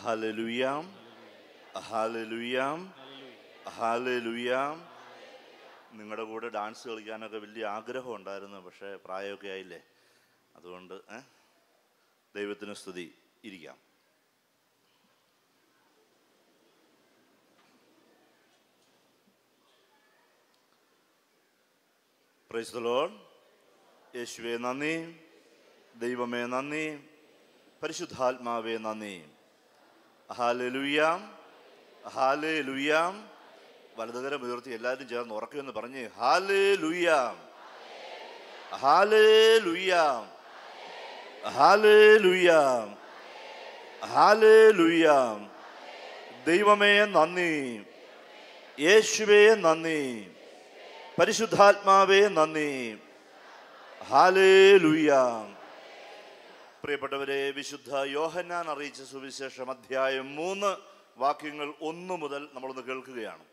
ഹലലുയാം ഹലലുയാം ഹലലുയാം നിങ്ങളുടെ കൂടെ ഡാൻസ് കളിക്കാനൊക്കെ വലിയ ആഗ്രഹം ഉണ്ടായിരുന്നു പക്ഷേ പ്രായമൊക്കെ ആയില്ലേ അതുകൊണ്ട് ഏ? ദൈവത്തിന് സ്തുതി ഇരിക്കാം പ്രൈസ് ദ ലോർഡ് യേശുവേ നന്ദി ദൈവമേ നന്ദി പരിശുദ്ധാത്മാവേ നന്ദി ഹാലലുയാം ഹാലലുയാം വലതുകരം ഉയർത്തി എല്ലാവരും ചേർന്ന് ഉറക്കുമെന്ന് പറഞ്ഞ് ഹാലേ ലുയാം ഹാലേ ലുയാം ഹാലേ ലുയാം ഹാലേ ലുയാം ദൈവമേ നന്ദി യേശുവേ നന്ദി പരിശുദ്ധാത്മാവേ നന്ദി ഹാലേ ലുയാം പ്രിയപ്പെട്ടവരെ വിശുദ്ധ യോഹന്നാൻ അറിയിച്ച സുവിശേഷം അധ്യായം മൂന്ന് വാക്യങ്ങൾ ഒന്ന് മുതൽ നമ്മളൊന്ന് കേൾക്കുകയാണ്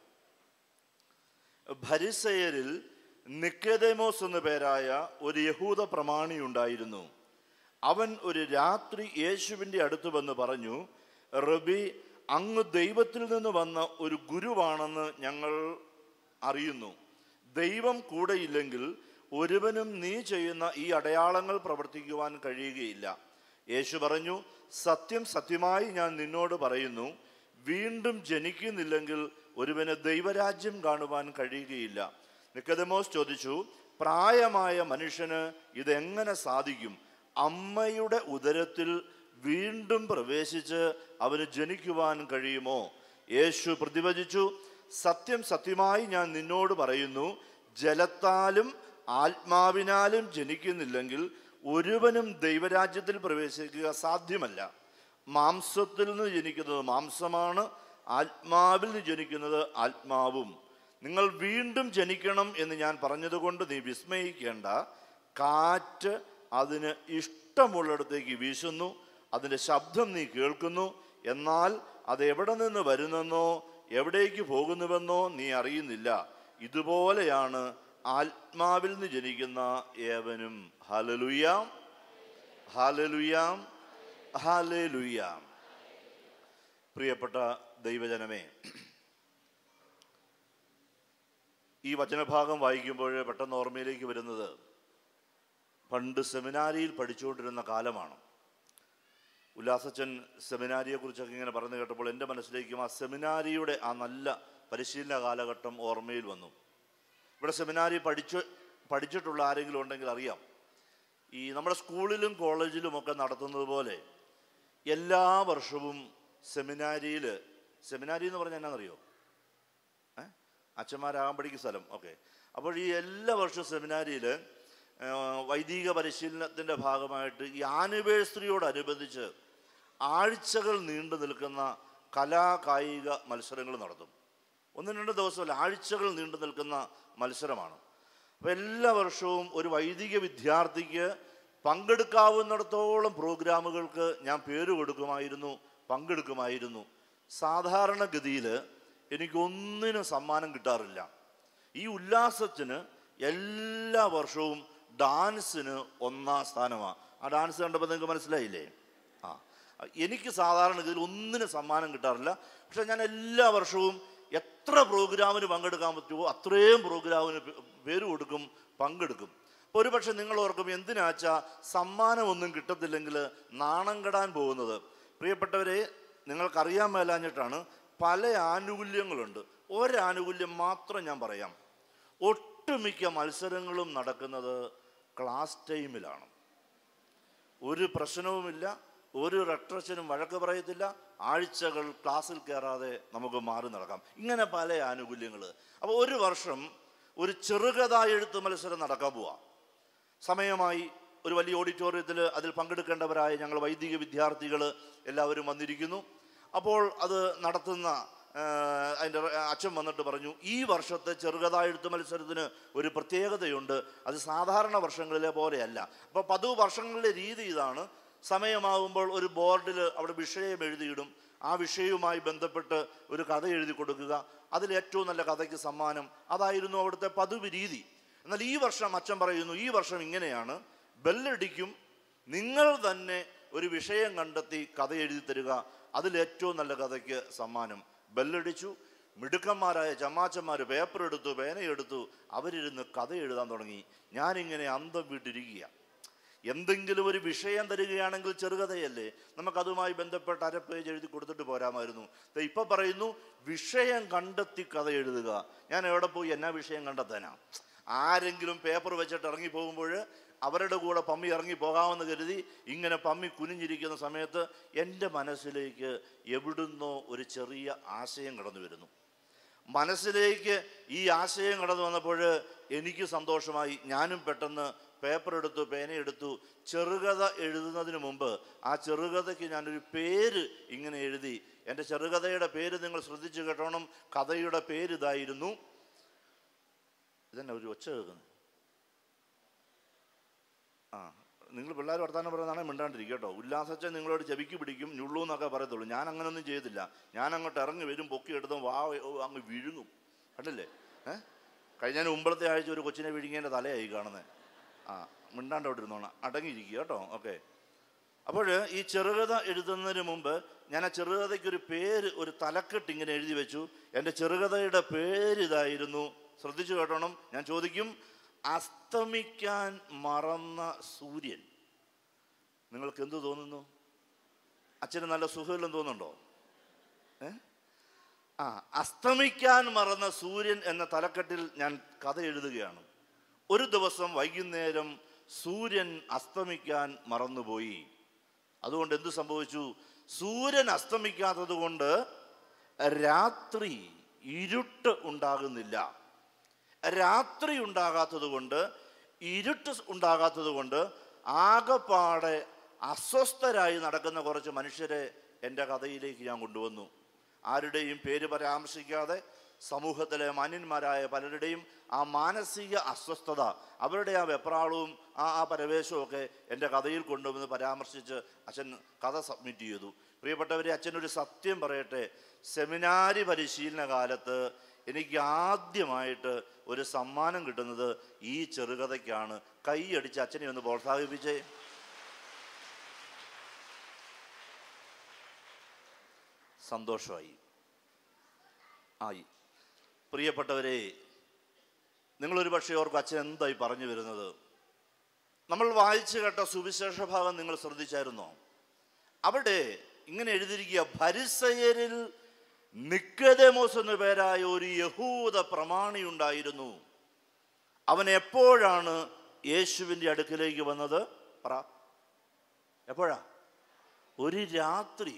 ഭരിസയരിൽ നിക്കദേമോസ് എന്നു പേരായ ഒരു യഹൂദ പ്രമാണി ഉണ്ടായിരുന്നു അവൻ ഒരു രാത്രി യേശുവിൻ്റെ അടുത്ത് വന്ന് പറഞ്ഞു റബി അങ്ങ് ദൈവത്തിൽ നിന്ന് വന്ന ഒരു ഗുരുവാണെന്ന് ഞങ്ങൾ അറിയുന്നു ദൈവം കൂടെയില്ലെങ്കിൽ ഒരുവനും നീ ചെയ്യുന്ന ഈ അടയാളങ്ങൾ പ്രവർത്തിക്കുവാൻ കഴിയുകയില്ല യേശു പറഞ്ഞു സത്യം സത്യമായി ഞാൻ നിന്നോട് പറയുന്നു വീണ്ടും ജനിക്കുന്നില്ലെങ്കിൽ ഒരുവന് ദൈവരാജ്യം കാണുവാൻ കഴിയുകയില്ല നിക്കതമോസ് ചോദിച്ചു പ്രായമായ മനുഷ്യന് ഇതെങ്ങനെ സാധിക്കും അമ്മയുടെ ഉദരത്തിൽ വീണ്ടും പ്രവേശിച്ച് അവന് ജനിക്കുവാൻ കഴിയുമോ യേശു പ്രതിവചിച്ചു സത്യം സത്യമായി ഞാൻ നിന്നോട് പറയുന്നു ജലത്താലും ആത്മാവിനാലും ജനിക്കുന്നില്ലെങ്കിൽ ഒരുവനും ദൈവരാജ്യത്തിൽ പ്രവേശിക്കുക സാധ്യമല്ല മാംസത്തിൽ നിന്ന് ജനിക്കുന്നത് മാംസമാണ് ആത്മാവിൽ നിന്ന് ജനിക്കുന്നത് ആത്മാവും നിങ്ങൾ വീണ്ടും ജനിക്കണം എന്ന് ഞാൻ പറഞ്ഞതുകൊണ്ട് നീ വിസ്മയിക്കേണ്ട കാറ്റ് അതിന് ഇഷ്ടമുള്ളിടത്തേക്ക് വീശുന്നു അതിൻ്റെ ശബ്ദം നീ കേൾക്കുന്നു എന്നാൽ അത് എവിടെ നിന്ന് വരുന്നെന്നോ എവിടേക്ക് പോകുന്നുവെന്നോ നീ അറിയുന്നില്ല ഇതുപോലെയാണ് ആത്മാവിൽ നിന്ന് ജനിക്കുന്ന ഏവനും ഹലലുയാം ഹാലലുയാം ഹാലലുയാം പ്രിയപ്പെട്ട ദൈവജനമേ ഈ വചനഭാഗം വായിക്കുമ്പോൾ പെട്ടെന്ന് ഓർമ്മയിലേക്ക് വരുന്നത് പണ്ട് സെമിനാരിയിൽ പഠിച്ചുകൊണ്ടിരുന്ന കാലമാണ് ഉല്ലാസച്ചൻ സെമിനാരിയെ കുറിച്ചൊക്കെ ഇങ്ങനെ പറഞ്ഞു കേട്ടപ്പോൾ എൻ്റെ മനസ്സിലേക്കും ആ സെമിനാരിയുടെ ആ നല്ല പരിശീലന കാലഘട്ടം ഓർമ്മയിൽ വന്നു ഇവിടെ സെമിനാരി പഠിച്ച് പഠിച്ചിട്ടുള്ള ആരെങ്കിലും ഉണ്ടെങ്കിൽ അറിയാം ഈ നമ്മുടെ സ്കൂളിലും കോളേജിലും ഒക്കെ നടത്തുന്നത് പോലെ എല്ലാ വർഷവും സെമിനാരിയിൽ സെമിനാരി എന്ന് പറഞ്ഞാൽ എന്നാണെന്നറിയോ ഏ അച്ഛന്മാരാകാമ്പടിക്ക് സ്ഥലം ഓക്കെ അപ്പോൾ ഈ എല്ലാ വർഷവും സെമിനാരിയിൽ വൈദിക പരിശീലനത്തിൻ്റെ ഭാഗമായിട്ട് ഈ ആനിവേഴ്സറിയോടനുബന്ധിച്ച് ആഴ്ചകൾ നീണ്ടു നിൽക്കുന്ന കലാ കായിക മത്സരങ്ങൾ നടത്തും ഒന്ന് രണ്ട് ദിവസമല്ല ആഴ്ചകൾ നീണ്ടു നിൽക്കുന്ന മത്സരമാണ് അപ്പോൾ എല്ലാ വർഷവും ഒരു വൈദിക വിദ്യാർത്ഥിക്ക് പങ്കെടുക്കാവുന്നിടത്തോളം പ്രോഗ്രാമുകൾക്ക് ഞാൻ പേര് കൊടുക്കുമായിരുന്നു പങ്കെടുക്കുമായിരുന്നു സാധാരണഗതിയിൽ എനിക്കൊന്നിനും സമ്മാനം കിട്ടാറില്ല ഈ ഉല്ലാസത്തിന് എല്ലാ വർഷവും ഡാൻസിന് ഒന്നാം സ്ഥാനമാണ് ആ ഡാൻസ് കണ്ടപ്പോൾ നിങ്ങൾക്ക് മനസ്സിലായില്ലേ ആ എനിക്ക് സാധാരണഗതിയിൽ ഒന്നിനും സമ്മാനം കിട്ടാറില്ല പക്ഷെ ഞാൻ എല്ലാ വർഷവും എത്ര പ്രോഗ്രാമിന് പങ്കെടുക്കാൻ പറ്റുമോ അത്രയും പ്രോഗ്രാമിന് പേ- പേര് കൊടുക്കും പങ്കെടുക്കും അപ്പോൾ ഒരു പക്ഷെ നിങ്ങൾ ഓർക്കും എന്തിനാച്ചാ സമ്മാനമൊന്നും കിട്ടത്തില്ലെങ്കിൽ നാണം കെടാൻ പോകുന്നത് പ്രിയപ്പെട്ടവരെ നിങ്ങൾക്കറിയാൻ മേലാഞ്ഞിട്ടാണ് പല ആനുകൂല്യങ്ങളുണ്ട് ഒരാനുകൂല്യം മാത്രം ഞാൻ പറയാം ഒട്ടുമിക്ക മത്സരങ്ങളും നടക്കുന്നത് ക്ലാസ് ടൈമിലാണ് ഒരു പ്രശ്നവുമില്ല ഒരു റെട്രഷനും വഴക്ക് പറയത്തില്ല ആഴ്ചകൾ ക്ലാസ്സിൽ കയറാതെ നമുക്ക് മാറി നടക്കാം ഇങ്ങനെ പല ആനുകൂല്യങ്ങൾ അപ്പോൾ ഒരു വർഷം ഒരു ചെറുകഥ എഴുത്ത് മത്സരം നടക്കാൻ പോവാം സമയമായി ഒരു വലിയ ഓഡിറ്റോറിയത്തിൽ അതിൽ പങ്കെടുക്കേണ്ടവരായ ഞങ്ങൾ വൈദിക വിദ്യാർത്ഥികൾ എല്ലാവരും വന്നിരിക്കുന്നു അപ്പോൾ അത് നടത്തുന്ന ആ, അതിൻ്റെ അച്ഛൻ വന്നിട്ട് പറഞ്ഞു ഈ വർഷത്തെ ചെറുകഥ എഴുത്ത് മത്സരത്തിന് ഒരു പ്രത്യേകതയുണ്ട് അത് സാധാരണ വർഷങ്ങളിലെ പോലെയല്ല അപ്പോൾ പതിവ് വർഷങ്ങളിലെ രീതി ഇതാണ് സമയമാകുമ്പോൾ ഒരു ബോർഡിൽ അവിടെ വിഷയം എഴുതിയിടും ആ വിഷയവുമായി ബന്ധപ്പെട്ട് ഒരു കഥ എഴുതി കൊടുക്കുക അതിൽ ഏറ്റവും നല്ല കഥയ്ക്ക് സമ്മാനം അതായിരുന്നു അവിടുത്തെ പതിവ് രീതി എന്നാൽ ഈ വർഷം അച്ഛൻ പറയുന്നു ഈ വർഷം ഇങ്ങനെയാണ് ബെല്ലടിക്കും നിങ്ങൾ തന്നെ ഒരു വിഷയം കണ്ടെത്തി കഥ എഴുതി തരിക അതിലേറ്റവും നല്ല കഥയ്ക്ക് സമ്മാനം ബെല്ലടിച്ചു മിടുക്കന്മാരായ ചമ്മാച്ചന്മാർ പേപ്പർ എടുത്തു പേനയെടുത്തു അവരിരുന്ന് കഥ എഴുതാൻ തുടങ്ങി ഞാനിങ്ങനെ അന്തം വിട്ടിരിക്കുക എന്തെങ്കിലും ഒരു വിഷയം തരികയാണെങ്കിൽ ചെറുകഥയല്ലേ നമുക്കതുമായി ബന്ധപ്പെട്ട അര പേജ് എഴുതി കൊടുത്തിട്ട് പോരാമായിരുന്നു ദേ ഇപ്പൊ പറയുന്നു വിഷയം കണ്ടെത്തി കഥ എഴുതുക ഞാൻ എവിടെ പോയി എന്നാ വിഷയം കണ്ടെത്താനാ ആരെങ്കിലും പേപ്പർ വെച്ചിട്ട് ഇറങ്ങി പോകുമ്പോൾ അവരുടെ കൂടെ പമ്മി ഇറങ്ങി പോകാമെന്ന് കരുതി ഇങ്ങനെ പമ്മി കുനിഞ്ഞിരിക്കുന്ന സമയത്ത് എൻ്റെ മനസ്സിലേക്ക് എവിടുന്നോ ഒരു ചെറിയ ആശയം കടന്നു വരുന്നു മനസ്സിലേക്ക് ഈ ആശയം കടന്നു വന്നപ്പോൾ എനിക്ക് സന്തോഷമായി ഞാനും പെട്ടെന്ന് പേപ്പർ എടുത്തു പേനയെടുത്തു ചെറുകഥ എഴുതുന്നതിന് മുമ്പ് ആ ചെറുകഥയ്ക്ക് ഞാനൊരു പേര് ഇങ്ങനെ എഴുതി എൻ്റെ ചെറുകഥയുടെ പേര് നിങ്ങൾ ശ്രദ്ധിച്ചു കേട്ടോണം കഥയുടെ പേര് ഇതായിരുന്നു ഇതന്നെ ഒരു ഒച്ച കേൾക്കുന്നു ആ നിങ്ങൾ പിള്ളേർ വർത്താനം പറയുന്നതാണെങ്കിൽ മിണ്ടാണ്ടിരിക്കും കേട്ടോ ഉല്ലാസച്ച നിങ്ങളോട് ചെവിക്ക് പിടിക്കും ഞുള്ളൂ എന്നൊക്കെ പറയത്തുള്ളൂ ഞാൻ അങ്ങനൊന്നും ചെയ്തില്ല ഞാൻ അങ്ങോട്ട് ഇറങ്ങി വരും പൊക്കി എടുത്തും വാ ഓ, അങ്ങ് വിഴുങ്ങും കണ്ടില്ലേ ഏ കഴിഞ്ഞ മുമ്പത്തെ ആഴ്ച ഒരു കൊച്ചിനെ വിഴുങ്ങിയതിൻ്റെ തലയായി കാണുന്നത് ആ മിണ്ടാണ്ട് അവിടെ ഇരുന്നോണം അടങ്ങിയിരിക്കുക കേട്ടോ ഓക്കെ അപ്പോൾ ഈ ചെറുകഥ എഴുതുന്നതിന് മുമ്പ് ഞാൻ ആ ചെറുകഥയ്ക്ക് ഒരു പേര് ഒരു തലക്കെട്ട് ഇങ്ങനെ എഴുതി വെച്ചു എൻ്റെ ചെറുകഥയുടെ പേര് ഇതായിരുന്നു ശ്രദ്ധിച്ചു കേട്ടോണം ഞാൻ ചോദിക്കും അസ്തമിക്കാൻ മറന്ന സൂര്യൻ നിങ്ങൾക്ക് എന്ത് തോന്നുന്നു അച്ഛന് നല്ല സുഖമില്ലെന്ന് തോന്നുന്നുണ്ടോ ഏ ആ അസ്തമിക്കാൻ മറന്ന സൂര്യൻ എന്ന തലക്കെട്ടിൽ ഞാൻ കഥ എഴുതുകയാണ് ഒരു ദിവസം വൈകുന്നേരം സൂര്യൻ അസ്തമിക്കാൻ മറന്നുപോയി അതുകൊണ്ട് എന്ത് സംഭവിച്ചു സൂര്യൻ അസ്തമിക്കാത്തത് കൊണ്ട് രാത്രി ഇരുട്ട് ഉണ്ടാകുന്നില്ല രാത്രി ഉണ്ടാകാത്തത് കൊണ്ട് ഇരുട്ട് ഉണ്ടാകാത്തത് കൊണ്ട് ആകെപ്പാടെ അസ്വസ്ഥരായി നടക്കുന്ന കുറച്ച് മനുഷ്യരെ എൻ്റെ കഥയിലേക്ക് ഞാൻ കൊണ്ടുവന്നു ആരുടെയും പേര് പരാമർശിക്കാതെ സമൂഹത്തിലെ മാന്യന്മാരായ പലരുടെയും ആ മാനസിക അസ്വസ്ഥത അവരുടെ ആ വെപ്രാളവും ആ ആ പരവേശവും ഒക്കെ എൻ്റെ കഥയിൽ കൊണ്ടുവന്ന് പരാമർശിച്ച് അച്ഛൻ കഥ സബ്മിറ്റ് ചെയ്തു പ്രിയപ്പെട്ടവരെ അച്ഛനൊരു സത്യം പറയട്ടെ സെമിനാരി പരിശീലന കാലത്ത് എനിക്ക് ആദ്യമായിട്ട് ഒരു സമ്മാനം കിട്ടുന്നത് ഈ ചെറുകഥയ്ക്കാണ് കൈയടിച്ച് അച്ഛനെ ഒന്ന് പ്രോത്സാഹിപ്പിച്ചേ സന്തോഷമായി ആയി പ്രിയപ്പെട്ടവരെ നിങ്ങളൊരു പക്ഷേ ഓർക്കും അച്ഛൻ എന്തായി പറഞ്ഞു വരുന്നത് നമ്മൾ വായിച്ചു കേട്ട സുവിശേഷ ഭാഗം നിങ്ങൾ ശ്രദ്ധിച്ചായിരുന്നോ അവിടെ ഇങ്ങനെ എഴുതിയിരിക്കുക ഭരിസയരിൽ നിക്കതമോസ് എന്നു പേരായ ഒരു യഹൂദ പ്രമാണി ഉണ്ടായിരുന്നു അവൻ എപ്പോഴാണ് യേശുവിൻ്റെ അടുക്കിലേക്ക് വന്നത് പറ എപ്പോഴാ ഒരു രാത്രി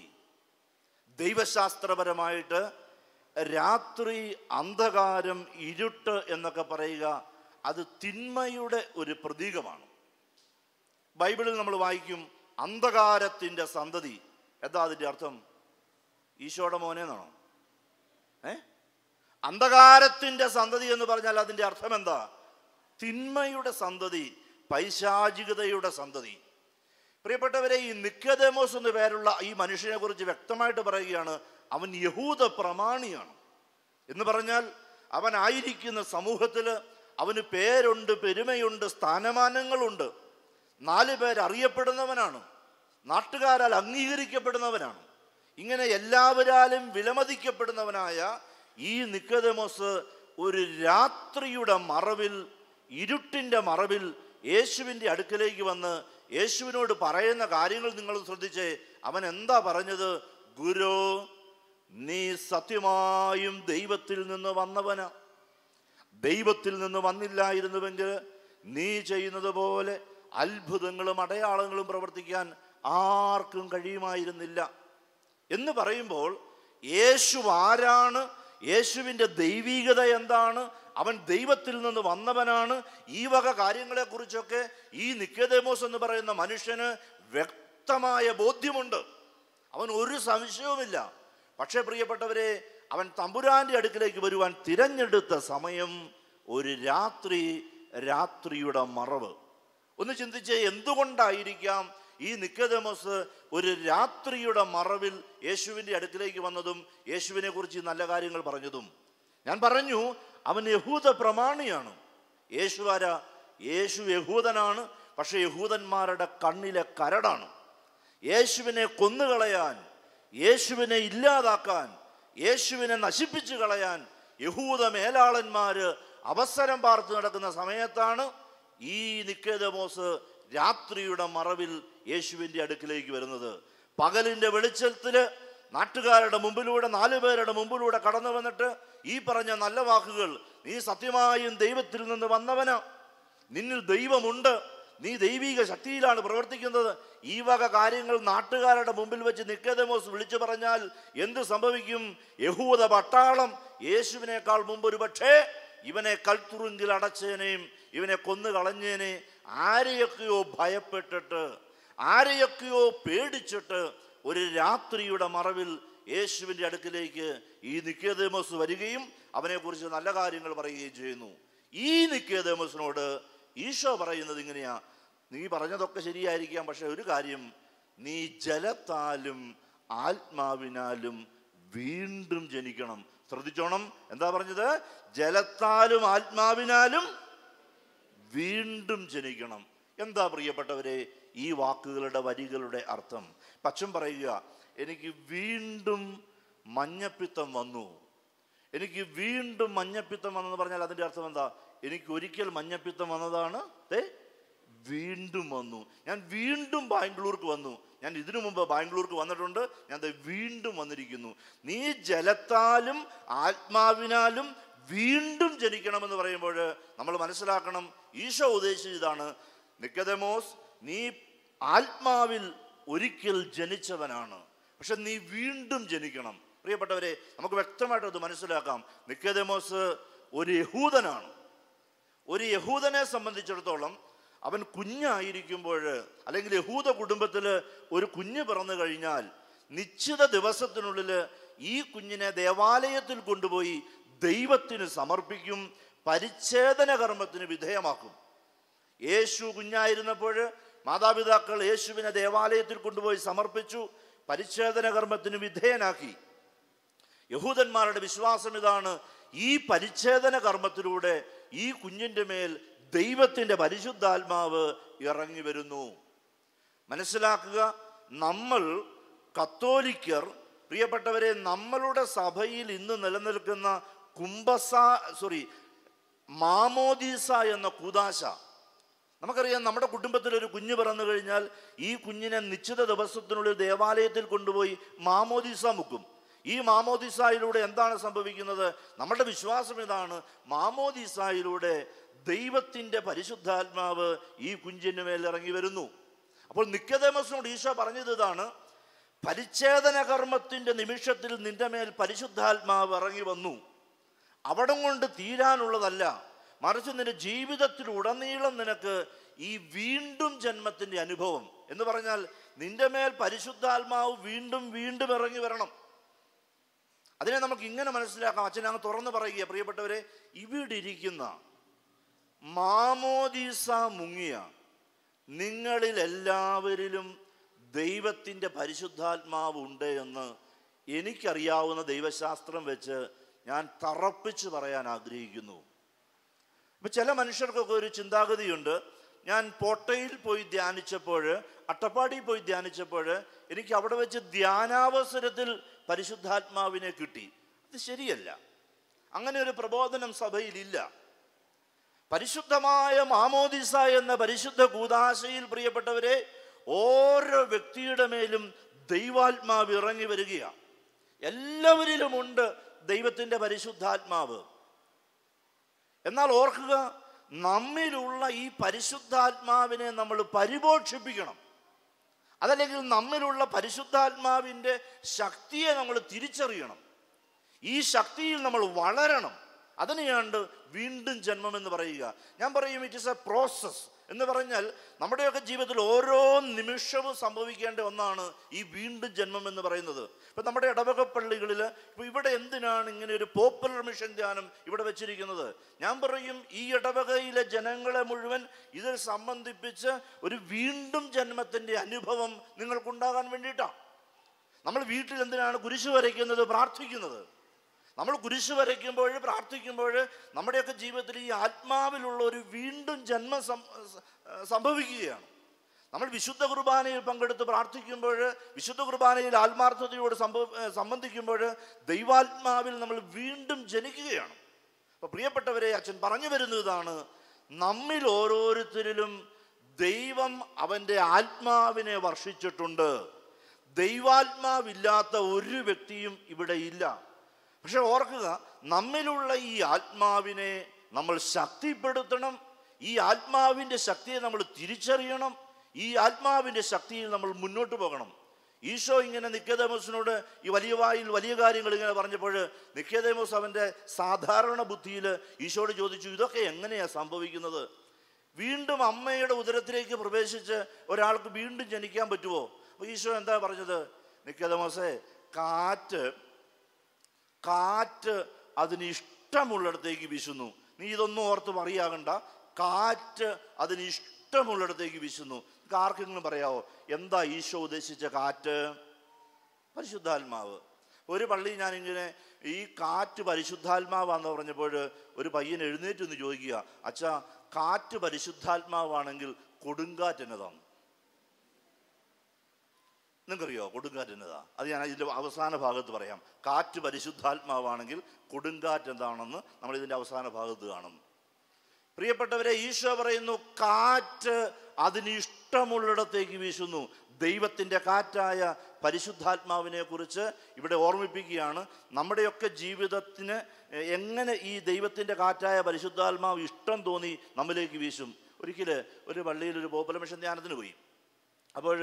ദൈവശാസ്ത്രപരമായിട്ട് രാത്രി അന്ധകാരം ഇരുട്ട് എന്നൊക്കെ പറയുക അത് തിന്മയുടെ ഒരു പ്രതീകമാണ് ബൈബിളിൽ നമ്മൾ വായിക്കും അന്ധകാരത്തിൻ്റെ സന്തതി എന്താ അതിൻ്റെ അർത്ഥം ഈശോയുടെ മോനെ എന്നാണോ ഏ അന്ധകാരത്തിൻ്റെ സന്തതി എന്ന് പറഞ്ഞാൽ അതിൻ്റെ അർത്ഥം എന്താ തിന്മയുടെ സന്തതി പൈശാചികതയുടെ സന്തതി പ്രിയപ്പെട്ടവരെ ഈ നിക്കതമോസ് എന്ന പേരുള്ള ഈ മനുഷ്യനെ കുറിച്ച് വ്യക്തമായിട്ട് പറയുകയാണ് അവൻ യഹൂദ പ്രമാണിയാണ് എന്ന് പറഞ്ഞാൽ അവൻ ആയിരിക്കുന്ന സമൂഹത്തിൽ അവന് പേരുണ്ട് പെരുമയുണ്ട് സ്ഥാനമാനങ്ങളുണ്ട് നാല് പേർ അറിയപ്പെടുന്നവനാണ് നാട്ടുകാരാൽ അംഗീകരിക്കപ്പെടുന്നവനാണ് ഇങ്ങനെ എല്ലാവരാലും വിലമതിക്കപ്പെടുന്നവനായ ഈ നിക്കതമോസ് ഒരു രാത്രിയുടെ മറവിൽ ഇരുട്ടിൻ്റെ മറവിൽ യേശുവിൻ്റെ അടുക്കലേക്ക് വന്ന് യേശുവിനോട് പറയുന്ന കാര്യങ്ങൾ നിങ്ങൾ ശ്രദ്ധിച്ചേ അവൻ എന്താ പറഞ്ഞത് ഗുരു നീ സത്യമായും ദൈവത്തിൽ നിന്ന് വന്നവനാ ദൈവത്തിൽ നിന്ന് വന്നില്ലായിരുന്നുവെങ്കിൽ നീ ചെയ്യുന്നത് പോലെ അത്ഭുതങ്ങളും അടയാളങ്ങളും പ്രവർത്തിക്കാൻ ആർക്കും കഴിയുമായിരുന്നില്ല എന്ന് പറയുമ്പോൾ യേശു ആരാണ് യേശുവിൻ്റെ ദൈവീകത എന്താണ് അവൻ ദൈവത്തിൽ നിന്ന് വന്നവനാണ് ഈ വക കാര്യങ്ങളെക്കുറിച്ചൊക്കെ ഈ നിക്കതേമോസ് എന്ന് പറയുന്ന മനുഷ്യന് വ്യക്തമായ ബോധ്യമുണ്ട് അവൻ ഒരു സംശയവുമില്ല പക്ഷേ പ്രിയപ്പെട്ടവരെ അവൻ തമ്പുരാന്റെ അടുക്കിലേക്ക് വരുവാൻ തിരഞ്ഞെടുത്ത സമയം ഒരു രാത്രി രാത്രിയുടെ മറവ് ഒന്ന് ചിന്തിച്ച് എന്തുകൊണ്ടായിരിക്കാം ഈ നിക്കതമസ് ഒരു രാത്രിയുടെ മറവിൽ യേശുവിൻ്റെ അടുക്കിലേക്ക് വന്നതും യേശുവിനെ കുറിച്ച് നല്ല കാര്യങ്ങൾ പറഞ്ഞതും ഞാൻ പറഞ്ഞു അവൻ യഹൂദ പ്രമാണിയാണ് യേശു ആരാ യേശു യഹൂദനാണ് പക്ഷെ യഹൂദന്മാരുടെ കണ്ണിലെ കരടാണ് യേശുവിനെ കൊന്നുകളയാൻ യേശുവിനെ ഇല്ലാതാക്കാൻ യേശുവിനെ നശിപ്പിച്ചു കളയാൻ യഹൂദ മേലാളന്മാര് അവസരം പാർത്ത് നടക്കുന്ന സമയത്താണ് ഈ നിക്കേതമോസ് രാത്രിയുടെ മറവിൽ യേശുവിൻ്റെ അടുക്കിലേക്ക് വരുന്നത് പകലിൻ്റെ വെളിച്ചത്തില് നാട്ടുകാരുടെ മുമ്പിലൂടെ നാലു പേരുടെ മുമ്പിലൂടെ കടന്നു വന്നിട്ട് ഈ പറഞ്ഞ നല്ല വാക്കുകൾ നീ സത്യമായും ദൈവത്തിൽ നിന്ന് വന്നവന് നിന്നിൽ ദൈവമുണ്ട് നീ ദൈവിക ശക്തിയിലാണ് പ്രവർത്തിക്കുന്നത് ഈ വക കാര്യങ്ങൾ നാട്ടുകാരുടെ മുമ്പിൽ വെച്ച് നിക്കേതമോസ് വിളിച്ചു പറഞ്ഞാൽ എന്ത് സംഭവിക്കും യഹൂദ പട്ടാളം യേശുവിനേക്കാൾ മുമ്പ് ഒരു പക്ഷേ ഇവനെ കൽത്തുറുങ്കിൽ അടച്ചേനെയും ഇവനെ കൊന്നു കളഞ്ഞേനെ ആരെയൊക്കെയോ ഭയപ്പെട്ടിട്ട് ആരെയൊക്കെയോ പേടിച്ചിട്ട് ഒരു രാത്രിയുടെ മറവിൽ യേശുവിൻ്റെ അടുക്കിലേക്ക് ഈ നിക്കേതമോസ് വരികയും അവനെക്കുറിച്ച് നല്ല കാര്യങ്ങൾ പറയുകയും ചെയ്യുന്നു ഈ നിക്കേതമോസിനോട് ഈശോ പറയുന്നത് ഇങ്ങനെയാ നീ പറഞ്ഞതൊക്കെ ശരിയായിരിക്കാം പക്ഷെ ഒരു കാര്യം നീ ജലത്താലും ആത്മാവിനാലും വീണ്ടും ജനിക്കണം ശ്രദ്ധിച്ചോണം എന്താ പറഞ്ഞത് ജലത്താലും ആത്മാവിനാലും വീണ്ടും ജനിക്കണം എന്താ പ്രിയപ്പെട്ടവരെ ഈ വാക്കുകളുടെ വരികളുടെ അർത്ഥം പച്ചൻ പറയുക എനിക്ക് വീണ്ടും മഞ്ഞപ്പിത്തം വന്നു എനിക്ക് വീണ്ടും മഞ്ഞപ്പിത്തം വന്നെന്ന് പറഞ്ഞാൽ അതിൻ്റെ അർത്ഥം എന്താ എനിക്ക് ഒരിക്കൽ മഞ്ഞപ്പിത്തം വന്നതാണ് ദേ വീണ്ടും വന്നു ഞാൻ വീണ്ടും ബാംഗ്ലൂർക്ക് വന്നു ഞാൻ ഇതിനു മുമ്പ് ബാംഗ്ലൂർക്ക് വന്നിട്ടുണ്ട് ഞാൻ ദേ വീണ്ടും വന്നിരിക്കുന്നു നീ ജലത്താലും ആത്മാവിനാലും വീണ്ടും ജനിക്കണമെന്ന് പറയുമ്പോൾ നമ്മൾ മനസ്സിലാക്കണം ഈശോ ഉദ്ദേശിച്ചതാണ് നിക്കതമോസ് നീ ആത്മാവിൽ ഒരിക്കൽ ജനിച്ചവനാണ് പക്ഷെ നീ വീണ്ടും ജനിക്കണം പ്രിയപ്പെട്ടവരെ നമുക്ക് വ്യക്തമായിട്ട് അത് മനസ്സിലാക്കാം നിക്കതമോസ് ഒരു യഹൂദനാണ് ഒരു യഹൂദനെ സംബന്ധിച്ചിടത്തോളം അവൻ കുഞ്ഞായിരിക്കുമ്പോൾ അല്ലെങ്കിൽ യഹൂദ കുടുംബത്തിൽ ഒരു കുഞ്ഞ് പിറന്നു കഴിഞ്ഞാൽ നിശ്ചിത ദിവസത്തിനുള്ളിൽ ഈ കുഞ്ഞിനെ ദേവാലയത്തിൽ കൊണ്ടുപോയി ദൈവത്തിന് സമർപ്പിക്കും പരിച്ഛേദന കർമ്മത്തിന് വിധേയമാക്കും യേശു കുഞ്ഞായിരുന്നപ്പോൾ മാതാപിതാക്കൾ യേശുവിനെ ദേവാലയത്തിൽ കൊണ്ടുപോയി സമർപ്പിച്ചു പരിച്ഛേദന കർമ്മത്തിന് വിധേയനാക്കി യഹൂദന്മാരുടെ വിശ്വാസം ഇതാണ് ഈ പരിച്ഛേദന കർമ്മത്തിലൂടെ ഈ കുഞ്ഞിൻ്റെ മേൽ ദൈവത്തിൻ്റെ പരിശുദ്ധാത്മാവ് ഇറങ്ങി വരുന്നു മനസ്സിലാക്കുക നമ്മൾ കത്തോലിക്കർ പ്രിയപ്പെട്ടവരെ നമ്മളുടെ സഭയിൽ ഇന്ന് നിലനിൽക്കുന്ന കുംഭസ സോറി മാമോദീസ എന്ന കൂതാശ നമുക്കറിയാം നമ്മുടെ കുടുംബത്തിൽ ഒരു കുഞ്ഞ് പിറന്നു കഴിഞ്ഞാൽ ഈ കുഞ്ഞിനെ നിശ്ചിത ദിവസത്തിനുള്ളിൽ ദേവാലയത്തിൽ കൊണ്ടുപോയി മാമോദീസ മുക്കും ഈ മാമോദിസായിലൂടെ എന്താണ് സംഭവിക്കുന്നത് നമ്മുടെ വിശ്വാസം ഇതാണ് മാമോദിസായിലൂടെ ദൈവത്തിൻ്റെ പരിശുദ്ധാത്മാവ് ഈ കുഞ്ഞിന് മേൽ ഇറങ്ങി വരുന്നു അപ്പോൾ നിക്കതേമസിനോട് ഈശോ പറഞ്ഞത് ഇതാണ് പരിച്ഛേദന കർമ്മത്തിൻ്റെ നിമിഷത്തിൽ നിന്റെ മേൽ പരിശുദ്ധാത്മാവ് ഇറങ്ങി വന്നു അവിടം കൊണ്ട് തീരാനുള്ളതല്ല മറിച്ച് നിന്റെ ജീവിതത്തിലുടനീളം നിനക്ക് ഈ വീണ്ടും ജന്മത്തിൻ്റെ അനുഭവം എന്ന് പറഞ്ഞാൽ നിന്റെ മേൽ പരിശുദ്ധാത്മാവ് വീണ്ടും വീണ്ടും ഇറങ്ങി വരണം അതിനെ നമുക്ക് ഇങ്ങനെ മനസ്സിലാക്കാം അച്ഛൻ അങ്ങ് തുറന്നു പറയുക പ്രിയപ്പെട്ടവരെ ഇവിടെ ഇരിക്കുന്ന മാമോദീസ മുങ്ങിയ നിങ്ങളിൽ എല്ലാവരിലും ദൈവത്തിൻ്റെ പരിശുദ്ധാത്മാവ് ഉണ്ട് എന്ന് എനിക്കറിയാവുന്ന ദൈവശാസ്ത്രം വെച്ച് ഞാൻ തറപ്പിച്ച് പറയാൻ ആഗ്രഹിക്കുന്നു ഇപ്പം ചില മനുഷ്യർക്കൊക്കെ ഒരു ചിന്താഗതിയുണ്ട് ഞാൻ പോട്ടയിൽ പോയി ധ്യാനിച്ചപ്പോൾ അട്ടപ്പാടിയിൽ പോയി ധ്യാനിച്ചപ്പോൾ എനിക്ക് അവിടെ വെച്ച് ധ്യാനാവസരത്തിൽ പരിശുദ്ധാത്മാവിനെ കിട്ടി അത് ശരിയല്ല അങ്ങനെ ഒരു പ്രബോധനം സഭയിലില്ല പരിശുദ്ധമായ മാമോദിസ എന്ന പരിശുദ്ധ കൂതാശയിൽ പ്രിയപ്പെട്ടവരെ ഓരോ വ്യക്തിയുടെ മേലും ദൈവാത്മാവ് ഇറങ്ങി വരികയാണ് എല്ലാവരിലുമുണ്ട് ദൈവത്തിൻ്റെ പരിശുദ്ധാത്മാവ് എന്നാൽ ഓർക്കുക നമ്മിലുള്ള ഈ പരിശുദ്ധാത്മാവിനെ നമ്മൾ പരിപോഷിപ്പിക്കണം അതല്ലെങ്കിൽ നമ്മിലുള്ള പരിശുദ്ധാത്മാവിൻ്റെ ശക്തിയെ നമ്മൾ തിരിച്ചറിയണം ഈ ശക്തിയിൽ നമ്മൾ വളരണം അതിനെയാണ് വീണ്ടും ജന്മം എന്ന് പറയുക ഞാൻ പറയും ഇറ്റ് ഇസ് എ പ്രോസസ് എന്ന് പറഞ്ഞാൽ നമ്മുടെയൊക്കെ ജീവിതത്തിൽ ഓരോ നിമിഷവും സംഭവിക്കേണ്ട ഒന്നാണ് ഈ വീണ്ടും ജന്മം എന്ന് പറയുന്നത് ഇപ്പം നമ്മുടെ ഇടവക പള്ളികളിൽ ഇപ്പം ഇവിടെ എന്തിനാണ് ഇങ്ങനെ ഒരു പോപ്പുലർ മിഷൻ ധ്യാനം ഇവിടെ വെച്ചിരിക്കുന്നത് ഞാൻ പറയും ഈ ഇടവകയിലെ ജനങ്ങളെ മുഴുവൻ ഇതിൽ സംബന്ധിപ്പിച്ച് ഒരു വീണ്ടും ജന്മത്തിൻ്റെ അനുഭവം നിങ്ങൾക്കുണ്ടാകാൻ വേണ്ടിയിട്ടാണ് നമ്മൾ വീട്ടിൽ എന്തിനാണ് കുരിശ് വരയ്ക്കുന്നത് പ്രാർത്ഥിക്കുന്നത് നമ്മൾ കുരിശ് വരയ്ക്കുമ്പോൾ പ്രാർത്ഥിക്കുമ്പോൾ നമ്മുടെയൊക്കെ ജീവിതത്തിൽ ഈ ആത്മാവിലുള്ള ഒരു വീണ്ടും ജന്മം സം- സംഭവിക്കുകയാണ് നമ്മൾ വിശുദ്ധ കുർബാനയിൽ പങ്കെടുത്ത് പ്രാർത്ഥിക്കുമ്പോൾ വിശുദ്ധ കുർബാനയിൽ ആത്മാർത്ഥതയോട് സംഭവ ഏ, സംബന്ധിക്കുമ്പോൾ ദൈവാത്മാവിൽ നമ്മൾ വീണ്ടും ജനിക്കുകയാണ് അപ്പൊ പ്രിയപ്പെട്ടവരെ അച്ഛൻ പറഞ്ഞു വരുന്നത് ഇതാണ് നമ്മിൽ ഓരോരുത്തരിലും ദൈവം അവൻ്റെ ആത്മാവിനെ വർഷിച്ചിട്ടുണ്ട് ദൈവാത്മാവില്ലാത്ത ഒരു വ്യക്തിയും ഇവിടെ ഇല്ല പക്ഷെ ഓർക്കുക നമ്മിലുള്ള ഈ ആത്മാവിനെ നമ്മൾ ശക്തിപ്പെടുത്തണം ഈ ആത്മാവിൻ്റെ ശക്തിയെ നമ്മൾ തിരിച്ചറിയണം ഈ ആത്മാവിൻ്റെ ശക്തിയിൽ നമ്മൾ മുന്നോട്ട് പോകണം ഈശോ ഇങ്ങനെ നിക്കേതമോസിനോട് ഈ വലിയ വായിൽ വലിയ കാര്യങ്ങൾ ഇങ്ങനെ പറഞ്ഞപ്പോൾ നിക്കേതമോസ് അവൻ്റെ സാധാരണ ബുദ്ധിയിൽ ഈശോയോട് ചോദിച്ചു ഇതൊക്കെ എങ്ങനെയാണ് സംഭവിക്കുന്നത് വീണ്ടും അമ്മയുടെ ഉദരത്തിലേക്ക് പ്രവേശിച്ച് ഒരാൾക്ക് വീണ്ടും ജനിക്കാൻ പറ്റുമോ അപ്പോൾ ഈശോ എന്താ പറഞ്ഞത് നിക്കേതമോസേ കാറ്റ് കാറ്റ് അതിന് ഇഷ്ടമുള്ളിടത്തേക്ക് വീശുന്നു നീ ഇതൊന്നും ഓർത്ത് പറയാകണ്ട കാറ്റ് അതിന് ഇഷ്ടമുള്ളിടത്തേക്ക് വീശുന്നു നിങ്ങൾക്ക് ആർക്കെങ്കിലും പറയാവോ എന്താ ഈശോ ഉദ്ദേശിച്ച കാറ്റ് പരിശുദ്ധാത്മാവ് ഒരു പള്ളി ഞാനിങ്ങനെ ഈ കാറ്റ് പരിശുദ്ധാത്മാവാന്ന് പറഞ്ഞപ്പോൾ ഒരു പയ്യൻ എഴുന്നേറ്റ് നിന്ന് ചോദിക്കുക അച്ഛാ കാറ്റ് പരിശുദ്ധാത്മാവാണെങ്കിൽ കൊടുങ്കാറ്റ് എന്നതാണ് നിങ്ങൾക്കറിയോ കൊടുങ്കാറ്റ് എന്നതാ അത് ഞാൻ ഇതിൻ്റെ അവസാന ഭാഗത്ത് പറയാം കാറ്റ് പരിശുദ്ധാത്മാവാണെങ്കിൽ കൊടുങ്കാറ്റ് എന്താണെന്ന് നമ്മൾ ഇതിൻ്റെ അവസാന ഭാഗത്ത് കാണും പ്രിയപ്പെട്ടവരെ ഈശോ പറയുന്നു കാറ്റ് അതിന് ഇഷ്ടമുള്ളിടത്തേക്ക് വീശുന്നു ദൈവത്തിൻ്റെ കാറ്റായ പരിശുദ്ധാത്മാവിനെ കുറിച്ച് ഇവിടെ ഓർമ്മിപ്പിക്കുകയാണ് നമ്മുടെയൊക്കെ ജീവിതത്തിന് എങ്ങനെ ഈ ദൈവത്തിൻ്റെ കാറ്റായ പരിശുദ്ധാത്മാവ് ഇഷ്ടം തോന്നി നമ്മിലേക്ക് വീശും ഒരിക്കൽ ഒരു പള്ളിയിൽ ഒരു പോപ്പുലമിഷൻ ധ്യാനത്തിന് പോയി അപ്പോൾ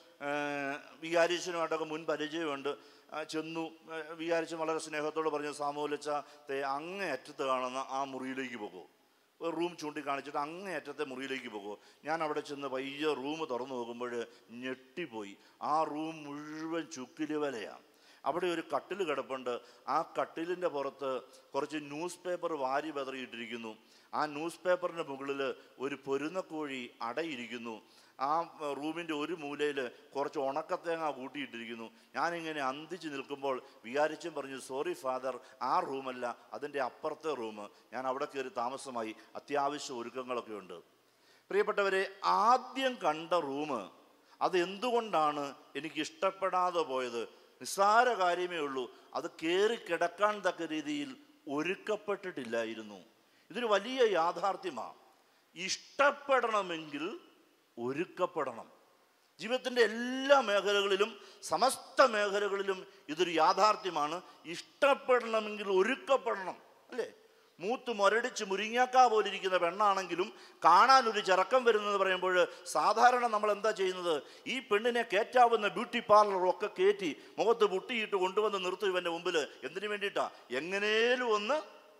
വികാരീശനുമായിട്ടൊക്കെ മുൻ പരിചയമുണ്ട് ആ, ചെന്നു ആ, വികാരിച്ചൻ വളരെ സ്നേഹത്തോട് പറഞ്ഞു സാമൂലച്ച തേ അങ്ങേ അറ്റത്ത് കാണുന്ന ആ മുറിയിലേക്ക് പോകുമോ ഒരു റൂം ചൂണ്ടിക്കാണിച്ചിട്ട് അങ്ങേ അറ്റത്തെ മുറിയിലേക്ക് പോകുമോ ഞാൻ അവിടെ ചെന്ന് പയ്യെ റൂം തുറന്നു നോക്കുമ്പോൾ ഞെട്ടിപ്പോയി ആ റൂം മുഴുവൻ ചുക്കിലുവലയാണ് അവിടെ ഒരു കട്ടിൽ കിടപ്പുണ്ട് ആ കട്ടിലിൻ്റെ പുറത്ത് കുറച്ച് ന്യൂസ് പേപ്പർ വാരി വെതറിയിട്ടിരിക്കുന്നു ആ ന്യൂസ് പേപ്പറിൻ്റെ മുകളിൽ ഒരു പൊരുന്നക്കോഴി അടയിരിക്കുന്നു ആ റൂമിൻ്റെ ഒരു മൂലയിൽ കുറച്ച് ഉണക്കത്തേങ്ങ കൂട്ടിയിട്ടിരിക്കുന്നു ഞാനിങ്ങനെ അന്തിച്ച് നിൽക്കുമ്പോൾ വിചാരിച്ചും പറഞ്ഞു സോറി ഫാദർ ആ റൂമല്ല അതിൻ്റെ അപ്പുറത്തെ റൂം ഞാൻ അവിടെ കയറി താമസമായി അത്യാവശ്യ ഒരുക്കങ്ങളൊക്കെ ഉണ്ട് പ്രിയപ്പെട്ടവരെ ആദ്യം കണ്ട റൂം അത് എന്തുകൊണ്ടാണ് എനിക്ക് ഇഷ്ടപ്പെടാതെ പോയത് നിസ്സാര കാര്യമേ ഉള്ളൂ അത് കയറി കിടക്കാൻ തക്ക രീതിയിൽ ഒരുക്കപ്പെട്ടിട്ടില്ലായിരുന്നു ഇതൊരു വലിയ യാഥാർത്ഥ്യമാണ് ഇഷ്ടപ്പെടണമെങ്കിൽ ഒരുക്കപ്പെടണം ജീവിതത്തിൻ്റെ എല്ലാ മേഖലകളിലും സമസ്ത മേഖലകളിലും ഇതൊരു യാഥാർത്ഥ്യമാണ് ഇഷ്ടപ്പെടണമെങ്കിൽ ഒരുക്കപ്പെടണം അല്ലേ മൂത്ത് മുരടിച്ച് മുരിങ്ങാക്ക പോലിരിക്കുന്ന പെണ്ണാണെങ്കിലും കാണാൻ ഒരു ചിറക്കം വരുന്നത് പറയുമ്പോൾ സാധാരണ നമ്മൾ എന്താ ചെയ്യുന്നത് ഈ പെണ്ണിനെ കയറ്റാവുന്ന ബ്യൂട്ടി പാർലറൊക്കെ കയറ്റി മുഖത്ത് പുട്ടിയിട്ട് കൊണ്ടുവന്ന് നിർത്തും ഇവൻ്റെ മുമ്പിൽ എന്തിനു വേണ്ടിയിട്ടാ എങ്ങനേലും ഒന്ന്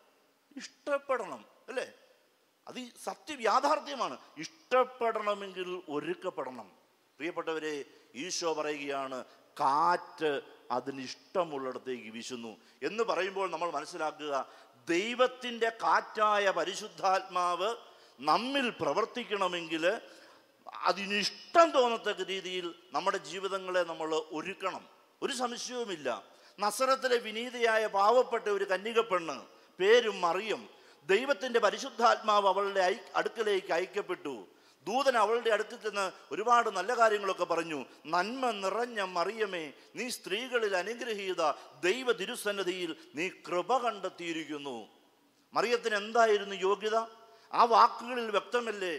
ഇഷ്ടപ്പെടണം അല്ലേ അത് ഈ സത്യ യാഥാർത്ഥ്യമാണ് ഇഷ്ടപ്പെടണമെങ്കിൽ ഒരുക്കപ്പെടണം പ്രിയപ്പെട്ടവരെ ഈശോ പറയുകയാണ് കാറ്റ് അതിന് ഇഷ്ടമുള്ളിടത്തേക്ക് വീശുന്നു എന്ന് പറയുമ്പോൾ നമ്മൾ മനസ്സിലാക്കുക ദൈവത്തിൻ്റെ കാറ്റായ പരിശുദ്ധാത്മാവ് നമ്മിൽ പ്രവർത്തിക്കണമെങ്കിൽ അതിന് ഇഷ്ടം തോന്നത്തക്ക രീതിയിൽ നമ്മുടെ ജീവിതങ്ങളെ നമ്മൾ ഒരുക്കണം ഒരു സംശയവുമില്ല നസറത്തിലെ വിനീതയായ പാവപ്പെട്ട ഒരു കന്യക പെണ്ണ് പേരും മറിയം ദൈവത്തിൻ്റെ പരിശുദ്ധാത്മാവ് അവളുടെ ഐ അടുക്കലേക്ക് അയക്കപ്പെട്ടു ദൂതൻ അവളുടെ അടുത്ത് ചെന്ന് ഒരുപാട് നല്ല കാര്യങ്ങളൊക്കെ പറഞ്ഞു നന്മ നിറഞ്ഞ മറിയമേ നീ സ്ത്രീകളിൽ അനുഗ്രഹീത ദൈവ തിരുസന്നതിയിൽ നീ കൃപ കണ്ടെത്തിയിരിക്കുന്നു മറിയത്തിന് എന്തായിരുന്നു യോഗ്യത ആ വാക്കുകളിൽ വ്യക്തമല്ലേ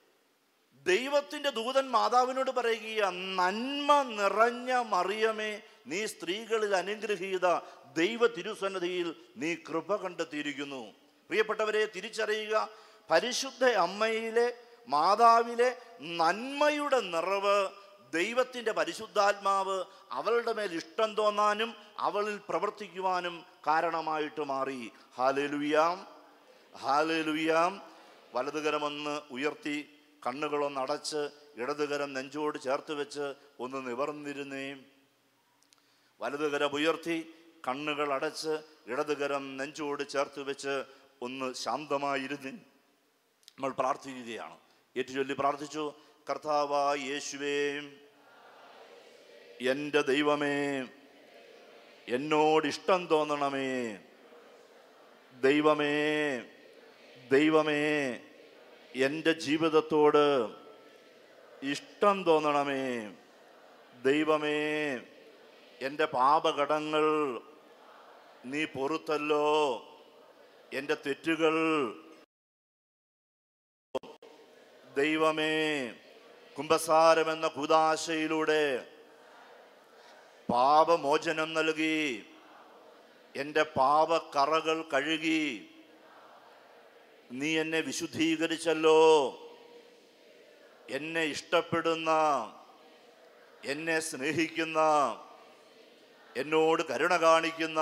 ദൈവത്തിൻ്റെ ദൂതൻ മാതാവിനോട് പറയുക നന്മ നിറഞ്ഞ മറിയമേ നീ സ്ത്രീകളിൽ അനുഗ്രഹീത ദൈവ തിരുസന്നതിയിൽ നീ കൃപ കണ്ടെത്തിയിരിക്കുന്നു പ്രിയപ്പെട്ടവരെ തിരിച്ചറിയുക പരിശുദ്ധ അമ്മയിലെ മാതാവിലെ നന്മയുടെ നിറവ് ദൈവത്തിൻ്റെ പരിശുദ്ധാത്മാവ് അവളുടെ മേൽ ഇഷ്ടം തോന്നാനും അവളിൽ പ്രവർത്തിക്കുവാനും കാരണമായിട്ട് മാറി ഹാലേലുയാം ഹാലേലുയാം വലതുകരമൊന്ന് ഉയർത്തി കണ്ണുകളൊന്ന് അടച്ച് ഇടതുകരം നെഞ്ചോട് ചേർത്ത് വെച്ച് ഒന്ന് നിവർന്നിരുന്നേ വലതുകരം ഉയർത്തി കണ്ണുകൾ അടച്ച് ഇടതുകരം നെഞ്ചോട് ചേർത്ത് വെച്ച് ഒന്ന് ശാന്തമായിരുന്നേ നമ്മൾ പ്രാർത്ഥിക്കുകയാണ് ഏറ്റുചൊല്ലി പ്രാർത്ഥിച്ചു കർത്താവായ യേശുവേ എൻ്റെ ദൈവമേ എന്നോട് ഇഷ്ടം തോന്നണമേ ദൈവമേ ദൈവമേ എൻ്റെ ജീവിതത്തോട് ഇഷ്ടം തോന്നണമേ ദൈവമേ എൻ്റെ പാപകടങ്ങൾ നീ പൊറുത്തല്ലോ എൻ്റെ തെറ്റുകൾ ദൈവമേ കുംഭസാരം എന്ന കുതാശയിലൂടെ പാപമോചനം നൽകി എൻ്റെ പാപക്കറകൾ കഴുകി നീ എന്നെ വിശുദ്ധീകരിച്ചല്ലോ എന്നെ ഇഷ്ടപ്പെടുന്ന എന്നെ സ്നേഹിക്കുന്ന എന്നോട് കരുണ കാണിക്കുന്ന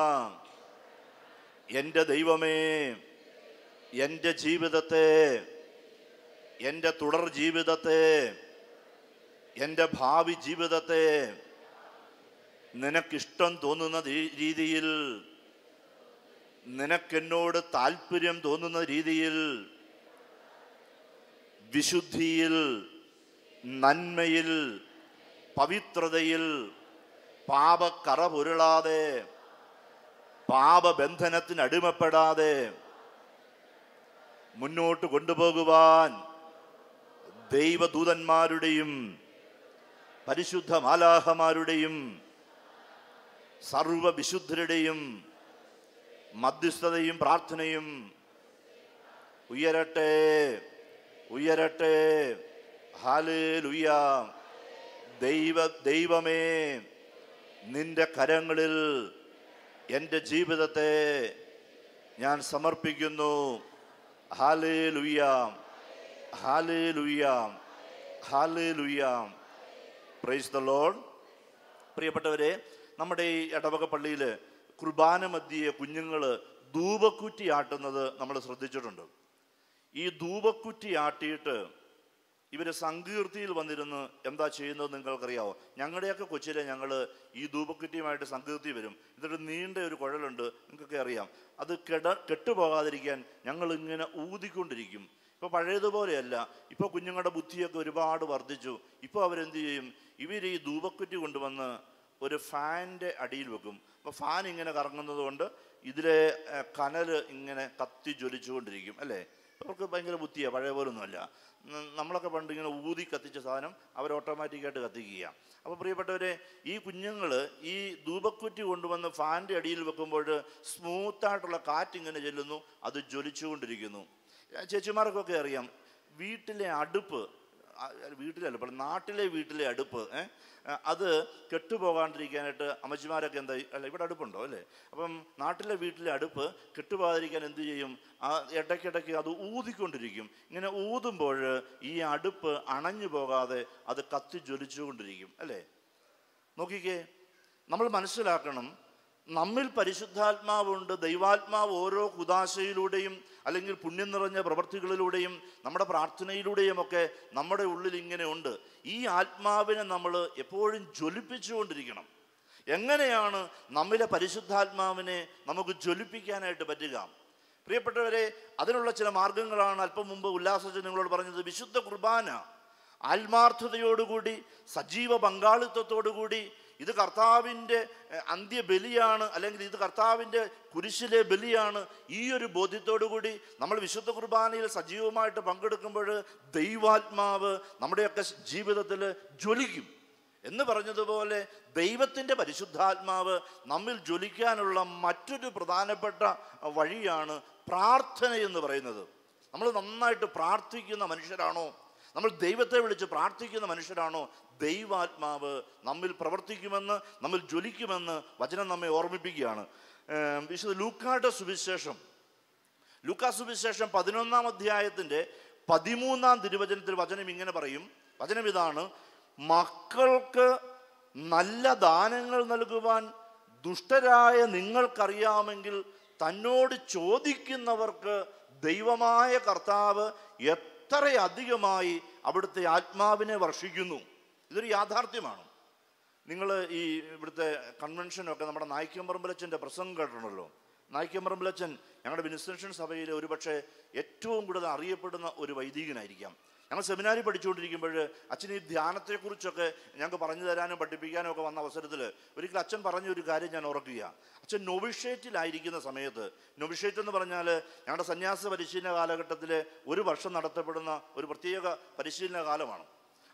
എൻ്റെ ദൈവമേ എൻ്റെ ജീവിതത്തെ എൻ്റെ തുടർ ജീവിതത്തെ എൻ്റെ ഭാവി ജീവിതത്തെ നിനക്കിഷ്ടം തോന്നുന്ന രീ- രീതിയിൽ നിനക്കെന്നോട് താല്പര്യം തോന്നുന്ന രീതിയിൽ വിശുദ്ധിയിൽ നന്മയിൽ പവിത്രതയിൽ പാപക്കറ പുരളാതെ പാപബന്ധനത്തിന് അടിമപ്പെടാതെ മുന്നോട്ട് കൊണ്ടുപോകുവാൻ ദൈവദൂതന്മാരുടെയും പരിശുദ്ധ മാലാഹമാരുടെയും സർവവിശുദ്ധരുടെയും മധ്യസ്ഥതയും പ്രാർത്ഥനയും ഉയരട്ടെ ഉയരട്ടെ ഹാലേലുയ്യ ദൈവ ദൈവമേ നിന്റെ കരങ്ങളിൽ എൻ്റെ ജീവിതത്തെ ഞാൻ സമർപ്പിക്കുന്നു ഹാലേ ലുയ്യാം ഹാലേ ലുയ്യാം ഹാലേ ലുയ്യാം പ്രൈസ് ദ ലോഡ് പ്രിയപ്പെട്ടവരെ നമ്മുടെ ഈ ഇടവക പള്ളിയിൽ കുർബാന മധ്യയെ കുഞ്ഞുങ്ങൾ ധൂപക്കുറ്റി ആട്ടുന്നത് നമ്മൾ ശ്രദ്ധിച്ചിട്ടുണ്ട് ഈ ധൂപക്കുറ്റി ആട്ടിയിട്ട് ഇവർ സങ്കീർത്തിയിൽ വന്നിരുന്ന് എന്താ ചെയ്യുന്നത് നിങ്ങൾക്കറിയാവോ ഞങ്ങളുടെയൊക്കെ കൊച്ചിലെ ഞങ്ങൾ ഈ ധൂപക്കുറ്റിയുമായിട്ട് സങ്കീർത്തി വരും ഇതൊരു നീണ്ട ഒരു കുഴലുണ്ട് നിങ്ങൾക്കൊക്കെ അറിയാം അത് കെട കെട്ടുപോകാതിരിക്കാൻ ഞങ്ങൾ ഇങ്ങനെ ഊതിക്കൊണ്ടിരിക്കും ഇപ്പോൾ പഴയതുപോലെയല്ല ഇപ്പോൾ കുഞ്ഞുങ്ങളുടെ ബുദ്ധിയൊക്കെ ഒരുപാട് വർദ്ധിച്ചു ഇപ്പോൾ അവരെന്ത് ചെയ്യും ഇവർ ഈ ധൂപക്കുറ്റി കൊണ്ടുവന്ന് ഒരു ഫാനിൻ്റെ അടിയിൽ വെക്കും അപ്പോൾ ഫാൻ ഇങ്ങനെ കറങ്ങുന്നത് കൊണ്ട് ഇതിലെ ഏഹ്, കനല് ഇങ്ങനെ കത്തി ജ്വലിച്ചുകൊണ്ടിരിക്കും അല്ലേ അവർക്ക് ഭയങ്കര ബുദ്ധിയാണ് പഴയ പോലൊന്നുമല്ല ന- നമ്മളൊക്കെ പണ്ട് ഇങ്ങനെ ഊതി കത്തിച്ച സാധനം അവർ ഓട്ടോമാറ്റിക്കായിട്ട് കത്തിക്കുക അപ്പോൾ പ്രിയപ്പെട്ടവരെ ഈ കുഞ്ഞുങ്ങൾ ഈ ധൂപക്കുറ്റി കൊണ്ടുവന്ന് ഫാൻ്റെ അടിയിൽ വെക്കുമ്പോൾ സ്മൂത്തായിട്ടുള്ള കാറ്റ് ഇങ്ങനെ ചെല്ലുന്നു അത് ജ്വലിച്ചുകൊണ്ടിരിക്കുന്നു ഏഹ് ചേച്ചിമാർക്കൊക്കെ അറിയാം വീട്ടിലെ അടുപ്പ് ആ, വീട്ടിലല്ല ഇപ്പോൾ നാട്ടിലെ വീട്ടിലെ അടുപ്പ് ഏ? ആ, അത് കെട്ടുപോകാണ്ടിരിക്കാനായിട്ട് അമ്മച്ചിമാരൊക്കെ എന്താ അല്ല ഇവിടെ അടുപ്പുണ്ടോ അല്ലേ അപ്പം നാട്ടിലെ വീട്ടിലെ അടുപ്പ് കെട്ടുപോകാതിരിക്കാൻ എന്ത് ചെയ്യും ആ ഇടയ്ക്കിടയ്ക്ക് അത് ഊതിക്കൊണ്ടിരിക്കും ഇങ്ങനെ ഊതുമ്പോൾ ഈ അടുപ്പ് അണഞ്ഞു പോകാതെ അത് കത്തി ജ്വലിച്ചുകൊണ്ടിരിക്കും അല്ലേ നോക്കിക്കേ നമ്മൾ മനസ്സിലാക്കണം നമ്മിൽ പരിശുദ്ധാത്മാവുണ്ട് ദൈവാത്മാവ് ഓരോ കുതാശയിലൂടെയും അല്ലെങ്കിൽ പുണ്യം നിറഞ്ഞ പ്രവൃത്തികളിലൂടെയും നമ്മുടെ പ്രാർത്ഥനയിലൂടെയും ഒക്കെ നമ്മുടെ ഉള്ളിൽ ഇങ്ങനെ ഉണ്ട് ഈ ആത്മാവിനെ നമ്മൾ എപ്പോഴും ജ്വലിപ്പിച്ചുകൊണ്ടിരിക്കണം എങ്ങനെയാണ് നമ്മിലെ പരിശുദ്ധാത്മാവിനെ നമുക്ക് ജ്വലിപ്പിക്കാനായിട്ട് പറ്റുക പ്രിയപ്പെട്ടവരെ അതിനുള്ള ചില മാർഗങ്ങളാണ് അല്പം മുമ്പ് ഉല്ലാസജൻ നിങ്ങളോട് പറഞ്ഞത് വിശുദ്ധ കുർബാന ആത്മാർത്ഥതയോടുകൂടി സജീവ പങ്കാളിത്തത്തോടുകൂടി ഇത് കർത്താവിൻ്റെ എഹ്, അന്ത്യബലിയാണ് അല്ലെങ്കിൽ ഇത് കർത്താവിൻ്റെ കുരിശിലെ ബലിയാണ് ഈ ഒരു ബോധ്യത്തോടുകൂടി നമ്മൾ വിശുദ്ധ കുർബാനയിൽ സജീവമായിട്ട് പങ്കെടുക്കുമ്പോൾ ദൈവാത്മാവ് നമ്മുടെയൊക്കെ ജീവിതത്തിൽ ജ്വലിക്കും എന്ന് പറഞ്ഞതുപോലെ ദൈവത്തിൻ്റെ പരിശുദ്ധാത്മാവ് നമ്മിൽ ജ്വലിക്കാനുള്ള മറ്റൊരു പ്രധാനപ്പെട്ട വഴിയാണ് പ്രാർത്ഥന എന്ന് പറയുന്നത് നമ്മൾ നന്നായിട്ട് പ്രാർത്ഥിക്കുന്ന മനുഷ്യരാണോ നമ്മൾ ദൈവത്തെ വിളിച്ച് പ്രാർത്ഥിക്കുന്ന മനുഷ്യരാണോ ദൈവാത്മാവ് നമ്മിൽ പ്രവർത്തിക്കുമെന്ന് നമ്മിൽ ജ്വലിക്കുമെന്ന് വചനം നമ്മെ ഓർമ്മിപ്പിക്കുകയാണ് ഏം, വിശുദ്ധ ലൂക്കായുടെ സുവിശേഷം ലൂക്കാ സുവിശേഷം പതിനൊന്നാം അധ്യായത്തിൻ്റെ പതിമൂന്നാം തിരുവചനത്തിൽ വചനം ഇങ്ങനെ പറയും വചനം ഇതാണ് മക്കൾക്ക് നല്ല ദാനങ്ങൾ നൽകുവാൻ ദുഷ്ടരായ നിങ്ങൾക്കറിയാമെങ്കിൽ തന്നോട് ചോദിക്കുന്നവർക്ക് ദൈവമായ കർത്താവ് എത്രയധികമായി അവിടുത്തെ ആത്മാവിനെ വർഷിക്കുന്നു ഇതൊരു യാഥാർത്ഥ്യമാണ് നിങ്ങൾ ഈ ഇവിടുത്തെ കൺവെൻഷനൊക്കെ നമ്മുടെ നായിക്കമ്പറമ്പലച്ചൻ്റെ പ്രസംഗം കേട്ടിട്ടുണ്ടല്ലോ നായിക്കമ്പറമ്പലച്ചൻ ഞങ്ങളുടെ വിൻസെൻഷൻ സഭയിലെ ഒരുപക്ഷെ ഏറ്റവും കൂടുതൽ അറിയപ്പെടുന്ന ഒരു വൈദികനായിരിക്കാം ഞങ്ങൾ സെമിനാരി പഠിച്ചുകൊണ്ടിരിക്കുമ്പോൾ അച്ഛൻ ഈ ധ്യാനത്തെക്കുറിച്ചൊക്കെ ഞങ്ങൾക്ക് പറഞ്ഞു തരാനും പഠിപ്പിക്കാനും ഒക്കെ വന്ന അവസരത്തിൽ ഒരിക്കൽ അച്ഛൻ പറഞ്ഞ ഒരു കാര്യം ഞാൻ ഓർക്കുക അച്ഛൻ നൊവിഷേറ്റിലായിരിക്കുന്ന സമയത്ത് നൊവിഷേറ്റ് എന്ന് പറഞ്ഞാൽ ഞങ്ങളുടെ സന്യാസ പരിശീലന കാലഘട്ടത്തിൽ ഒരു വർഷം നടത്തപ്പെടുന്ന ഒരു പ്രത്യേക പരിശീലന കാലമാണ്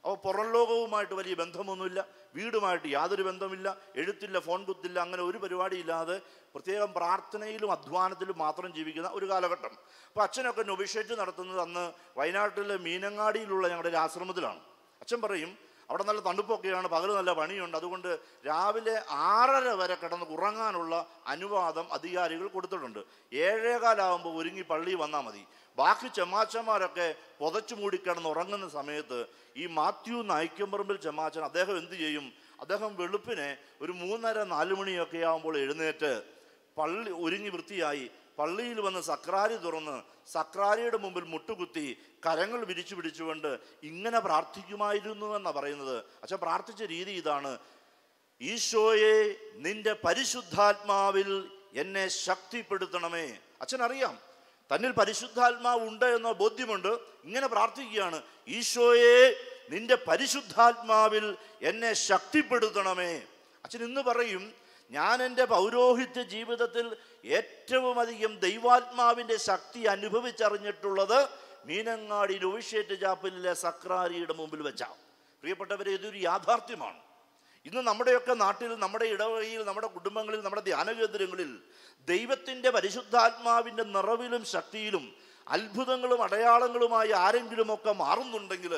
അപ്പോൾ പുറം ലോകവുമായിട്ട് വലിയ ബന്ധമൊന്നുമില്ല വീടുമായിട്ട് യാതൊരു ബന്ധമില്ല എഴുത്തില്ല ഫോൺ കുത്തില്ല അങ്ങനെ ഒരു പരിപാടിയില്ലാതെ പ്രത്യേകം പ്രാർത്ഥനയിലും അധ്വാനത്തിലും മാത്രം ജീവിക്കുന്ന ഒരു കാലഘട്ടം അപ്പോൾ അച്ഛനൊക്കെ നൊബിഷേറ്റ് നടത്തുന്നത് അന്ന് വയനാട്ടിലെ മീനങ്ങാടിയിലുള്ള ഞങ്ങളുടെ ഒരു ആശ്രമത്തിലാണ് അച്ഛൻ പറയും അവിടെ നല്ല തണുപ്പൊക്കെയാണ് പകൽ നല്ല പണിയുണ്ട് അതുകൊണ്ട് രാവിലെ ആറര വരെ കിടന്ന് ഉറങ്ങാനുള്ള അനുവാദം അധികാരികൾ കൊടുത്തിട്ടുണ്ട് ഏഴേകാലാവുമ്പോൾ ഒരുങ്ങി പള്ളി വന്നാൽ മതി ബാക്കി ചെമ്മാച്ചന്മാരൊക്കെ പുതച്ചു മൂടി കിടന്ന് ഉറങ്ങുന്ന സമയത്ത് ഈ മാത്യു നായിക്കമ്പറമ്പിൽ ചെമ്മാച്ചൻ അദ്ദേഹം എന്ത് ചെയ്യും അദ്ദേഹം വെളുപ്പിനെ ഒരു മൂന്നര നാല് മണിയൊക്കെ ആകുമ്പോൾ എഴുന്നേറ്റ് പള്ളി ഒരുങ്ങി വൃത്തിയായി പള്ളിയിൽ വന്ന് സക്രാരി തുറന്ന് സക്രാരിയുടെ മുമ്പിൽ മുട്ടുകുത്തി കരങ്ങൾ വിരിച്ചു പിടിച്ചുകൊണ്ട് ഇങ്ങനെ പ്രാർത്ഥിക്കുമായിരുന്നു എന്നാണ് പറയുന്നത് അച്ഛൻ പ്രാർത്ഥിച്ച രീതി ഇതാണ് ഈശോയെ നിന്റെ പരിശുദ്ധാത്മാവിൽ എന്നെ ശക്തിപ്പെടുത്തണമേ അച്ഛൻ അറിയാം തന്നിൽ പരിശുദ്ധാത്മാവ് ഉണ്ട് എന്ന ബോധ്യമുണ്ട് ഇങ്ങനെ പ്രാർത്ഥിക്കുകയാണ് ഈശോയെ നിന്റെ പരിശുദ്ധാത്മാവിൽ എന്നെ ശക്തിപ്പെടുത്തണമേ അച്ഛൻ ഇന്ന് പറയും ഞാൻ എൻ്റെ പൗരോഹിത്യ ജീവിതത്തിൽ ഏറ്റവും അധികം ദൈവാത്മാവിൻ്റെ ശക്തി അനുഭവിച്ചറിഞ്ഞിട്ടുള്ളത് മീനങ്ങാടി നൊവിഷേറ്റ് ചാപ്പലിലെ സക്രാരിയുടെ മുമ്പിൽ വെച്ചാണ് പ്രിയപ്പെട്ടവരെ ഇതൊരു യാഥാർത്ഥ്യമാണ് ഇന്ന് നമ്മുടെയൊക്കെ നാട്ടിൽ നമ്മുടെ ഇടവഴിയിൽ നമ്മുടെ കുടുംബങ്ങളിൽ നമ്മുടെ ധ്യാന കേന്ദ്രങ്ങളിൽ ദൈവത്തിൻ്റെ പരിശുദ്ധാത്മാവിൻ്റെ നിറവിലും ശക്തിയിലും അത്ഭുതങ്ങളും അടയാളങ്ങളുമായി ആരെങ്കിലുമൊക്കെ മാറുന്നുണ്ടെങ്കിൽ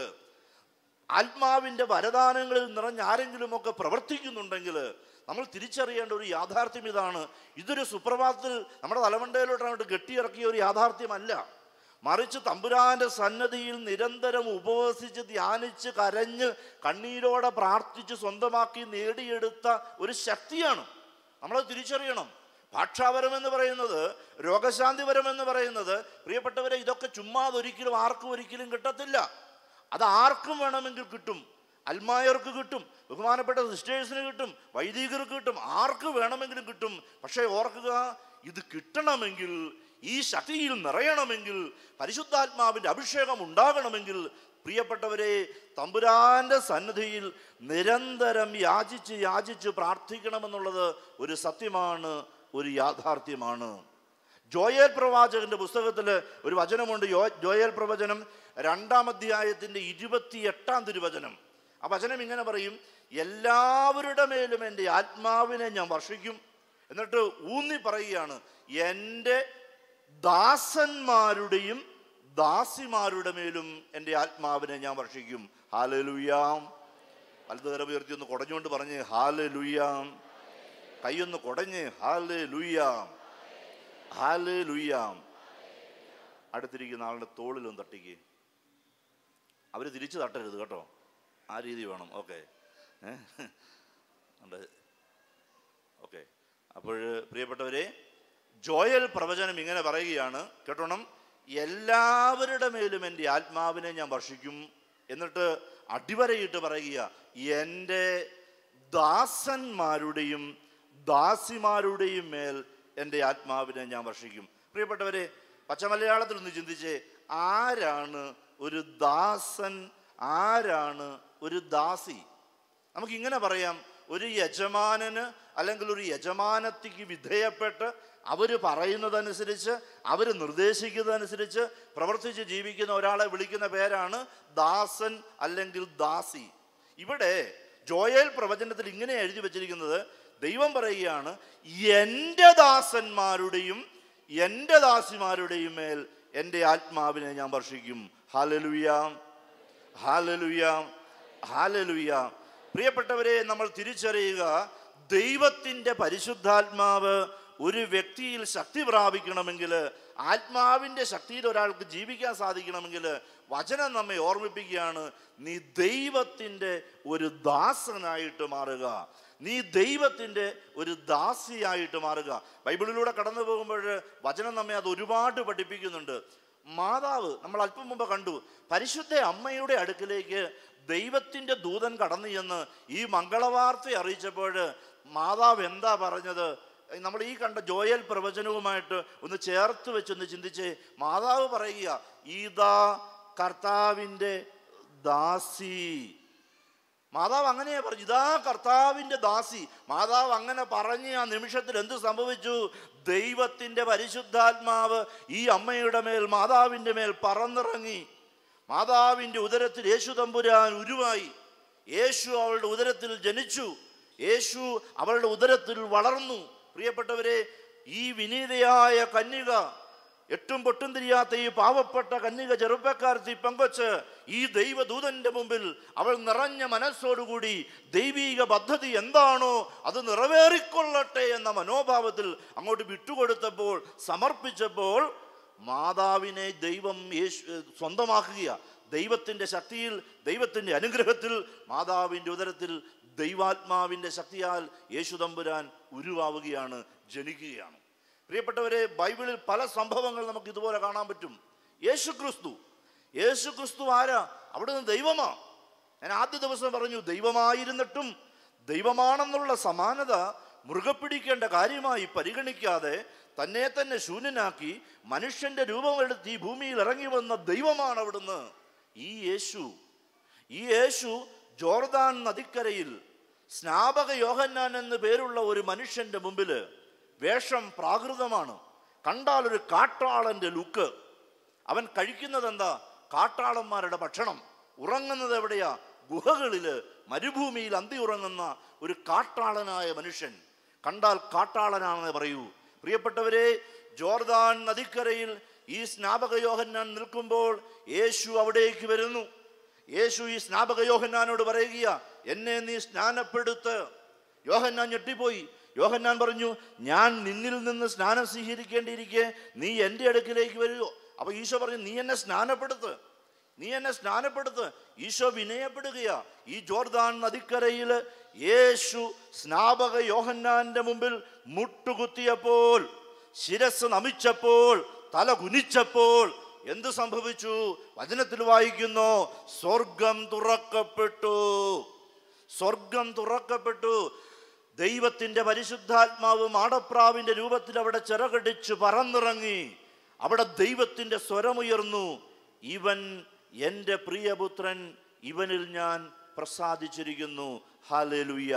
ആത്മാവിൻ്റെ വരദാനങ്ങളിൽ നിറഞ്ഞ ആരെങ്കിലുമൊക്കെ പ്രവർത്തിക്കുന്നുണ്ടെങ്കിൽ നമ്മൾ തിരിച്ചറിയേണ്ട ഒരു യാഥാർത്ഥ്യം ഇതാണ് ഇതൊരു സുപ്രഭാതത്തിൽ നമ്മുടെ തലമണ്ടയിലോട്ട് അങ്ങോട്ട് കെട്ടിയിറക്കിയ ഒരു യാഥാർത്ഥ്യമല്ല മറിച്ച് തമ്പുരാന്റെ സന്നദ്ധിയിൽ നിരന്തരം ഉപവസിച്ച് ധ്യാനിച്ച് കരഞ്ഞ് കണ്ണീരോടെ പ്രാർത്ഥിച്ച് സ്വന്തമാക്കി നേടിയെടുത്ത ഒരു ശക്തിയാണ് നമ്മളത് തിരിച്ചറിയണം ഭാഷാപരം എന്ന് പറയുന്നത് രോഗശാന്തിപരം എന്ന് പറയുന്നത് പ്രിയപ്പെട്ടവരെ ഇതൊക്കെ ചുമ്മാതൊരിക്കലും ആർക്കും ഒരിക്കലും കിട്ടത്തില്ല അത് ആർക്കും വേണമെങ്കിൽ കിട്ടും അൽമായർക്ക് കിട്ടും ബഹുമാനപ്പെട്ട സിസ്റ്റേഴ്സിന് കിട്ടും വൈദികർക്ക് കിട്ടും ആർക്ക് വേണമെങ്കിലും കിട്ടും പക്ഷേ ഓർക്കുക ഇത് കിട്ടണമെങ്കിൽ ഈ ശക്തിയിൽ നിറയണമെങ്കിൽ പരിശുദ്ധാത്മാവിൻ്റെ അഭിഷേകം ഉണ്ടാകണമെങ്കിൽ പ്രിയപ്പെട്ടവരെ തമ്പുരാന്റെ സന്നിധിയിൽ നിരന്തരം യാചിച്ച് യാചിച്ച് പ്രാർത്ഥിക്കണമെന്നുള്ളത് ഒരു സത്യമാണ് ഒരു യാഥാർത്ഥ്യമാണ് ജോയേൽ പ്രവാചകന്റെ പുസ്തകത്തിൽ ഒരു വചനമുണ്ട് യോ ജോയേൽ പ്രവചനം രണ്ടാം അധ്യായത്തിൻ്റെ ഇരുപത്തിയെട്ടാം തിരുവചനം ആ വചനം ഇങ്ങനെ പറയും എല്ലാവരുടെ മേലും എൻ്റെ ആത്മാവിനെ ഞാൻ വർഷിക്കും എന്നിട്ട് ഊന്നി പറയുകയാണ് എൻ്റെ ദാസന്മാരുടെയും ദാസിമാരുടെ മേലും എൻ്റെ ആത്മാവിനെ ഞാൻ വർഷിക്കും ഹാലലുയാം വലതുകര ഉയർത്തി ഒന്ന് കുടഞ്ഞുകൊണ്ട് പറഞ്ഞ് ഹാലലുയാം കൈയൊന്ന് കുടഞ്ഞ് ഹാലലുയാം ഹാലലുയാം അടുത്തിരിക്കുന്ന ആളുടെ തോളിലൊന്ന് തട്ടിക്ക് അവർ തിരിച്ചു തട്ടരുത് കേട്ടോ ആ രീതി വേണം ഓക്കെ ഓക്കെ അപ്പോൾ പ്രിയപ്പെട്ടവരെ ജോയൽ പ്രവചനം ഇങ്ങനെ പറയുകയാണ് കേട്ടോണം എല്ലാവരുടെ മേലും എൻ്റെ ആത്മാവിനെ ഞാൻ വർഷിക്കും എന്നിട്ട് അടിവരയിട്ട് പറയുക എൻ്റെ ദാസന്മാരുടെയും ദാസിമാരുടെയും മേൽ എൻ്റെ ആത്മാവിനെ ഞാൻ വർഷിക്കും പ്രിയപ്പെട്ടവരെ പച്ചമലയാളത്തിൽ ഒന്ന് ചിന്തിച്ചേ ആരാണ് ഒരു ദാസൻ ആരാണ് ഒരു ദാസി നമുക്ക് ഇങ്ങനെ പറയാം ഒരു യജമാനന് അല്ലെങ്കിൽ ഒരു യജമാനത്തിക്ക് വിധേയപ്പെട്ട് അവർ പറയുന്നതനുസരിച്ച് അവർ നിർദ്ദേശിക്കുന്നതനുസരിച്ച് പ്രവർത്തിച്ച് ജീവിക്കുന്ന ഒരാളെ വിളിക്കുന്ന പേരാണ് ദാസൻ അല്ലെങ്കിൽ ദാസി ഇവിടെ ജോയേൽ പ്രവചനത്തിൽ ഇങ്ങനെ എഴുതി വച്ചിരിക്കുന്നത് ദൈവം പറയുകയാണ് എൻ്റെ ദാസന്മാരുടെയും എൻ്റെ ദാസിമാരുടെയും മേൽ എൻ്റെ ആത്മാവിനെ ഞാൻ വർഷിക്കും ഹാലലുയാം ഹാലലുയാം ഹാലലുയാം പ്രിയപ്പെട്ടവരെ നമ്മൾ തിരിച്ചറിയുക ദൈവത്തിൻ്റെ പരിശുദ്ധാത്മാവ് ഒരു വ്യക്തിയിൽ ശക്തി പ്രാപിക്കണമെങ്കിൽ ആത്മാവിൻ്റെ ശക്തിയിൽ ഒരാൾക്ക് ജീവിക്കാൻ സാധിക്കണമെങ്കിൽ വചനം നമ്മെ ഓർമ്മിപ്പിക്കുകയാണ് നീ ദൈവത്തിൻ്റെ ഒരു ദാസനായിട്ട് മാറുക നീ ദൈവത്തിൻ്റെ ഒരു ദാസിയായിട്ട് മാറുക ബൈബിളിലൂടെ കടന്നു പോകുമ്പോൾ വചനം നമ്മെ അത് ഒരുപാട് പഠിപ്പിക്കുന്നുണ്ട് മാതാവ് നമ്മൾ അല്പം മുമ്പ് കണ്ടു പരിശുദ്ധ അമ്മയുടെ അടുക്കിലേക്ക് ദൈവത്തിൻ്റെ ദൂതൻ കടന്നു ചെന്ന് ഈ മംഗളവാർത്ത അറിയിച്ചപ്പോൾ മാതാവ് എന്താ പറഞ്ഞത് നമ്മൾ ഈ കണ്ട ജോയൽ പ്രവചനവുമായിട്ട് ഒന്ന് ചേർത്ത് വെച്ചൊന്ന് ചിന്തിച്ച് മാതാവ് പറയുക ഇതാ കർത്താവിൻ്റെ ദാസി മാതാവ് അങ്ങനെയാ പറഞ്ഞു ഇതാ കർത്താവിൻ്റെ ദാസി മാതാവ് അങ്ങനെ പറഞ്ഞ് ആ നിമിഷത്തിൽ എന്ത് സംഭവിച്ചു ദൈവത്തിൻ്റെ പരിശുദ്ധാത്മാവ് ഈ അമ്മയുടെ മേൽ മാതാവിൻ്റെ മേൽ പറന്നിറങ്ങി മാതാവിൻ്റെ ഉദരത്തിൽ യേശു തമ്പുരാൻ ഉരുവായി യേശു അവളുടെ ഉദരത്തിൽ ജനിച്ചു യേശു അവളുടെ ഉദരത്തിൽ വളർന്നു പ്രിയപ്പെട്ടവരെ ഈ വിനീതയായ കന്യക എട്ടും പൊട്ടും തിരിയാത്ത ഈ പാവപ്പെട്ട കന്യക ചെറുപ്പക്കാരത്തി പങ്കൊച്ച് ഈ ദൈവദൂതന്റെ മുമ്പിൽ അവൾ നിറഞ്ഞ മനസ്സോടുകൂടി ദൈവീക പദ്ധതി എന്താണോ അത് നിറവേറിക്കൊള്ളട്ടെ എന്ന മനോഭാവത്തിൽ അങ്ങോട്ട് വിട്ടുകൊടുത്തപ്പോൾ സമർപ്പിച്ചപ്പോൾ മാതാവിനെ ദൈവം യേശു സ്വന്തമാക്കുക ദൈവത്തിൻ്റെ ശക്തിയിൽ ദൈവത്തിൻ്റെ അനുഗ്രഹത്തിൽ മാതാവിൻ്റെ ഉദരത്തിൽ ദൈവാത്മാവിൻ്റെ ശക്തിയാൽ യേശു തമ്പുരാൻ ഉരുവാവുകയാണ് ജനിക്കുകയാണ് പ്രിയപ്പെട്ടവരെ ബൈബിളിൽ പല സംഭവങ്ങൾ നമുക്ക് ഇതുപോലെ കാണാൻ പറ്റും യേശു ക്രിസ്തു യേശു ക്രിസ്തു ആരാ അവിടുന്ന് ദൈവമാ ഞാൻ ആദ്യ ദിവസം പറഞ്ഞു ദൈവമായിരുന്നിട്ടും ദൈവമാണെന്നുള്ള സമാനത മുറുകെ പിടിക്കേണ്ട കാര്യമായി പരിഗണിക്കാതെ തന്നെ തന്നെ ശൂന്യനാക്കി മനുഷ്യന്റെ രൂപമെടുത്ത് ഈ ഭൂമിയിൽ ഇറങ്ങി വന്ന ദൈവമാണ് അവിടുന്ന് ഈ യേശു ഈ യേശു ജോർദാൻ നദിക്കരയിൽ സ്നാപക യോഹന്നാൻ എന്ന് പേരുള്ള ഒരു മനുഷ്യന്റെ മുമ്പിൽ വേഷം പ്രാകൃതമാണ് കണ്ടാൽ ഒരു കാട്ടാളന്റെ ലുക്ക് അവൻ കഴിക്കുന്നത് എന്താ കാട്ടാളന്മാരുടെ ഭക്ഷണം ഉറങ്ങുന്നത് എവിടെയാ ഗുഹകളില് മരുഭൂമിയിൽ അന്തി ഉറങ്ങുന്ന ഒരു കാട്ടാളനായ മനുഷ്യൻ കണ്ടാൽ കാട്ടാളനാണെന്ന് പറയൂ പ്രിയപ്പെട്ടവരെ ജോർദാൻ നദിക്കരയിൽ ഈ സ്നാപക യോഹന്നാൻ നിൽക്കുമ്പോൾ യേശു അവിടേക്ക് വരുന്നു യേശു ഈ സ്നാപക യോഹന്നാനോട് പറയുക എന്നെ നീ സ്നാനപ്പെടുത്ത് യോഹന്നാൻ ഞെട്ടിപ്പോയി യോഹന്നാൻ പറഞ്ഞു ഞാൻ നിന്നിൽ നിന്ന് സ്നാനം സ്വീകരിക്കേണ്ടിയിരിക്കെ നീ എൻ്റെ അടുക്കിലേക്ക് വരുമോ അപ്പൊ ഈശോ പറഞ്ഞു നീ എന്നെ സ്നാനപ്പെടുത്ത് നീ എന്നെ സ്നാനപ്പെടുത്ത് ഈശോ വിനയപ്പെടുകയാ ഈ ജോർദാൻ നദിക്കരയിൽ യേശു സ്നാപക യോഹന്നാന്റെ മുമ്പിൽ മുട്ടുകുത്തിയപ്പോൾ ശിരസ് നമിച്ചപ്പോൾ തല കുനിച്ചപ്പോൾ എന്ത് സംഭവിച്ചു വചനത്തിൽ വായിക്കുന്നു സ്വർഗം തുറക്കപ്പെട്ടു സ്വർഗം തുറക്കപ്പെട്ടു ദൈവത്തിന്റെ പരിശുദ്ധാത്മാവ് മാടപ്രാവിന്റെ രൂപത്തിൽ അവിടെ ചിറകടിച്ചു പറന്നിറങ്ങി അവിടെ ദൈവത്തിന്റെ സ്വരമുയർന്നു ഇവൻ എൻ്റെ പ്രിയപുത്രൻ ഇവനിൽ ഞാൻ പ്രസാദിച്ചിരിക്കുന്നു ഹാലേലുയ്യ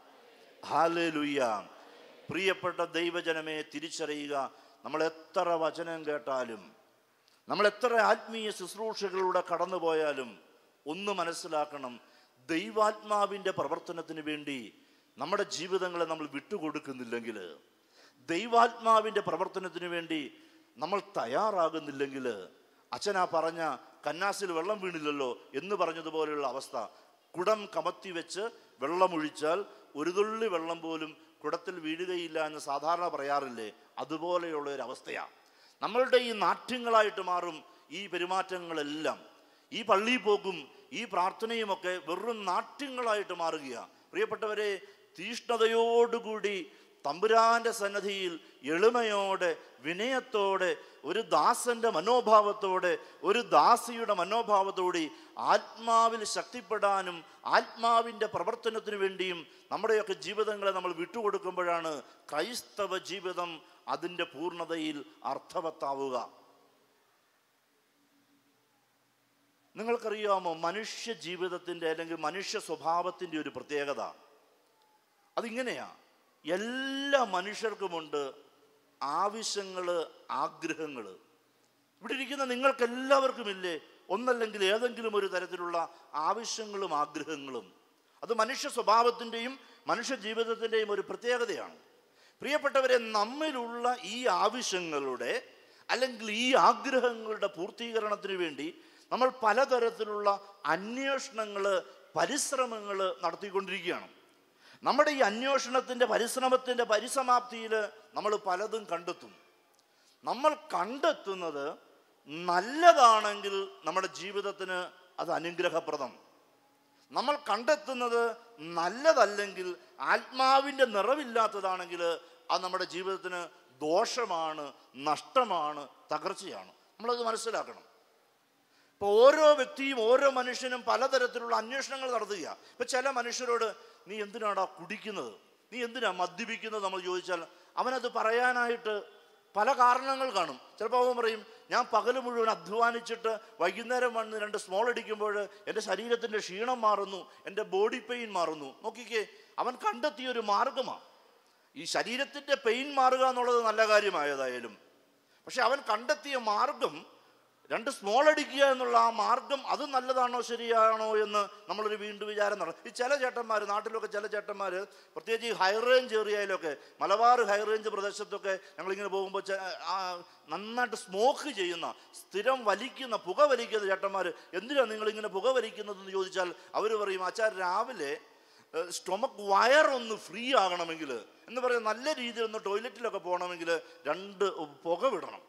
ഹാലേലുയ്യ പ്രിയപ്പെട്ട ദൈവജനമേ തിരിച്ചറിയുക നമ്മൾ എത്ര വചനം കേട്ടാലും നമ്മൾ എത്ര ആത്മീയ ശുശ്രൂഷകളിലൂടെ കടന്നുപോയാലും ഒന്ന് മനസ്സിലാക്കണം ദൈവാത്മാവിൻ്റെ പ്രവർത്തനത്തിന് വേണ്ടി നമ്മുടെ ജീവിതങ്ങളെ നമ്മൾ വിട്ടുകൊടുക്കുന്നില്ലെങ്കിൽ ദൈവാത്മാവിൻ്റെ പ്രവർത്തനത്തിന് വേണ്ടി നമ്മൾ തയ്യാറാകുന്നില്ലെങ്കിൽ അച്ഛനാ പറഞ്ഞ കന്നാസിൽ വെള്ളം വീണില്ലല്ലോ എന്ന് പറഞ്ഞതുപോലെയുള്ള അവസ്ഥ കുടം കമത്തി വെച്ച് വെള്ളമൊഴിച്ചാൽ ഒരു തുള്ളി വെള്ളം പോലും കുടത്തിൽ വീഴുകയില്ല എന്ന് സാധാരണ പറയാറില്ലേ അതുപോലെയുള്ള ഒരു അവസ്ഥയാണ് നമ്മളുടെ ഈ നാട്യങ്ങളായിട്ട് മാറും ഈ പെരുമാറ്റങ്ങളെല്ലാം ഈ പള്ളിയിൽ പോക്കും ഈ പ്രാർത്ഥനയുമൊക്കെ വെറും നാട്യങ്ങളായിട്ട് മാറുകയാണ് പ്രിയപ്പെട്ടവരെ തീഷ്ണതയോടുകൂടി തമ്പുരാന്റെ സന്നദ്ധിയിൽ എളിമയോടെ വിനയത്തോടെ ഒരു ദാസന്റെ മനോഭാവത്തോടെ ഒരു ദാസിയുടെ മനോഭാവത്തോടെ ആത്മാവിൽ ശക്തിപ്പെടാനും ആത്മാവിൻ്റെ പ്രവർത്തനത്തിന് വേണ്ടിയും നമ്മുടെയൊക്കെ ജീവിതങ്ങളെ നമ്മൾ വിട്ടുകൊടുക്കുമ്പോഴാണ് ക്രൈസ്തവ ജീവിതം അതിൻ്റെ പൂർണ്ണതയിൽ അർത്ഥവത്താവുക നിങ്ങൾക്കറിയാമോ മനുഷ്യ ജീവിതത്തിൻ്റെ അല്ലെങ്കിൽ മനുഷ്യ സ്വഭാവത്തിൻ്റെ ഒരു പ്രത്യേകത അതിങ്ങനെയാ എല്ലാ മനുഷ്യർക്കുമുണ്ട് ആവശ്യങ്ങൾ ആഗ്രഹങ്ങൾ ഇവിടെ ഇരിക്കുന്ന നിങ്ങൾക്ക് എല്ലാവർക്കുമില്ലേ ഒന്നല്ലെങ്കിൽ ഏതെങ്കിലും ഒരു തരത്തിലുള്ള ആവശ്യങ്ങളും ആഗ്രഹങ്ങളും അത് മനുഷ്യ സ്വഭാവത്തിൻ്റെയും മനുഷ്യ ജീവിതത്തിൻ്റെയും ഒരു പ്രത്യേകതയാണ് പ്രിയപ്പെട്ടവരെ നമ്മിലുള്ള ഈ ആവശ്യങ്ങളുടെ അല്ലെങ്കിൽ ഈ ആഗ്രഹങ്ങളുടെ പൂർത്തീകരണത്തിന് വേണ്ടി നമ്മൾ പലതരത്തിലുള്ള അന്വേഷണങ്ങൾ പരിശ്രമങ്ങൾ നടത്തിക്കൊണ്ടിരിക്കുകയാണ് നമ്മുടെ ഈ അന്വേഷണത്തിൻ്റെ പരിശ്രമത്തിൻ്റെ പരിസമാപ്തിയിൽ നമ്മൾ പലതും കണ്ടെത്തും നമ്മൾ കണ്ടെത്തുന്നത് നല്ലതാണെങ്കിൽ നമ്മുടെ ജീവിതത്തിന് അത് അനുഗ്രഹപ്രദം നമ്മൾ കണ്ടെത്തുന്നത് നല്ലതല്ലെങ്കിൽ ആത്മാവിൻ്റെ നിറവില്ലാത്തതാണെങ്കിൽ അത് നമ്മുടെ ജീവിതത്തിന് ദോഷമാണ് നഷ്ടമാണ് തകർച്ചയാണ് നമ്മളത് മനസ്സിലാക്കണം ഇപ്പോൾ ഓരോ വ്യക്തിയും ഓരോ മനുഷ്യനും പലതരത്തിലുള്ള അന്വേഷണങ്ങൾ നടത്തുക ഇപ്പം ചില മനുഷ്യരോട് നീ എന്തിനാടാ കുടിക്കുന്നത് നീ എന്തിനാ മദ്യപിക്കുന്നത് നമ്മൾ ചോദിച്ചാൽ അവനത് പറയാനായിട്ട് പല കാരണങ്ങൾ കാണും ചിലപ്പോൾ അവൻ പറയും ഞാൻ പകൽ മുഴുവൻ അധ്വാനിച്ചിട്ട് വൈകുന്നേരം വന്ന് രണ്ട് സ്മോൾ അടിക്കുമ്പോൾ എൻ്റെ ശരീരത്തിൻ്റെ ക്ഷീണം മാറുന്നു എൻ്റെ ബോഡി പെയിൻ മാറുന്നു നോക്കിക്കേ അവൻ കണ്ടെത്തിയ ഒരു മാർഗമാണ് ഈ ശരീരത്തിൻ്റെ പെയിൻ മാറുക എന്നുള്ളത് നല്ല കാര്യമായതായാലും പക്ഷെ അവൻ കണ്ടെത്തിയ മാർഗം രണ്ട് സ്മോൾ അടിക്കുക എന്നുള്ള ആ മാർഗം അത് നല്ലതാണോ ശരിയാണോ എന്ന് നമ്മളൊരു വീണ്ടും വിചാരം നടത്തും ഈ ചില ചേട്ടന്മാർ നാട്ടിലൊക്കെ ചില ചേട്ടന്മാർ പ്രത്യേകിച്ച് ഈ ഹൈ റേഞ്ച് ഏരിയയിലൊക്കെ മലബാർ ഹൈ റേഞ്ച് പ്രദേശത്തൊക്കെ ഞങ്ങളിങ്ങനെ പോകുമ്പോൾ ചെ- ആ നന്നായിട്ട് സ്മോക്ക് ചെയ്യുന്ന സ്ഥിരം വലിക്കുന്ന പുക വലിക്കുന്ന ചേട്ടന്മാർ എന്തിനാണ് നിങ്ങളിങ്ങനെ പുക വലിക്കുന്നതെന്ന് ചോദിച്ചാൽ അവർ പറയും ആച്ചാർ രാവിലെ സ്റ്റൊമക്ക് വയറൊന്ന് ഫ്രീ ആകണമെങ്കിൽ എന്ന് പറയാം നല്ല രീതിയിൽ ഒന്ന് ടോയ്ലറ്റിലൊക്കെ പോകണമെങ്കിൽ രണ്ട് പുക വിടണം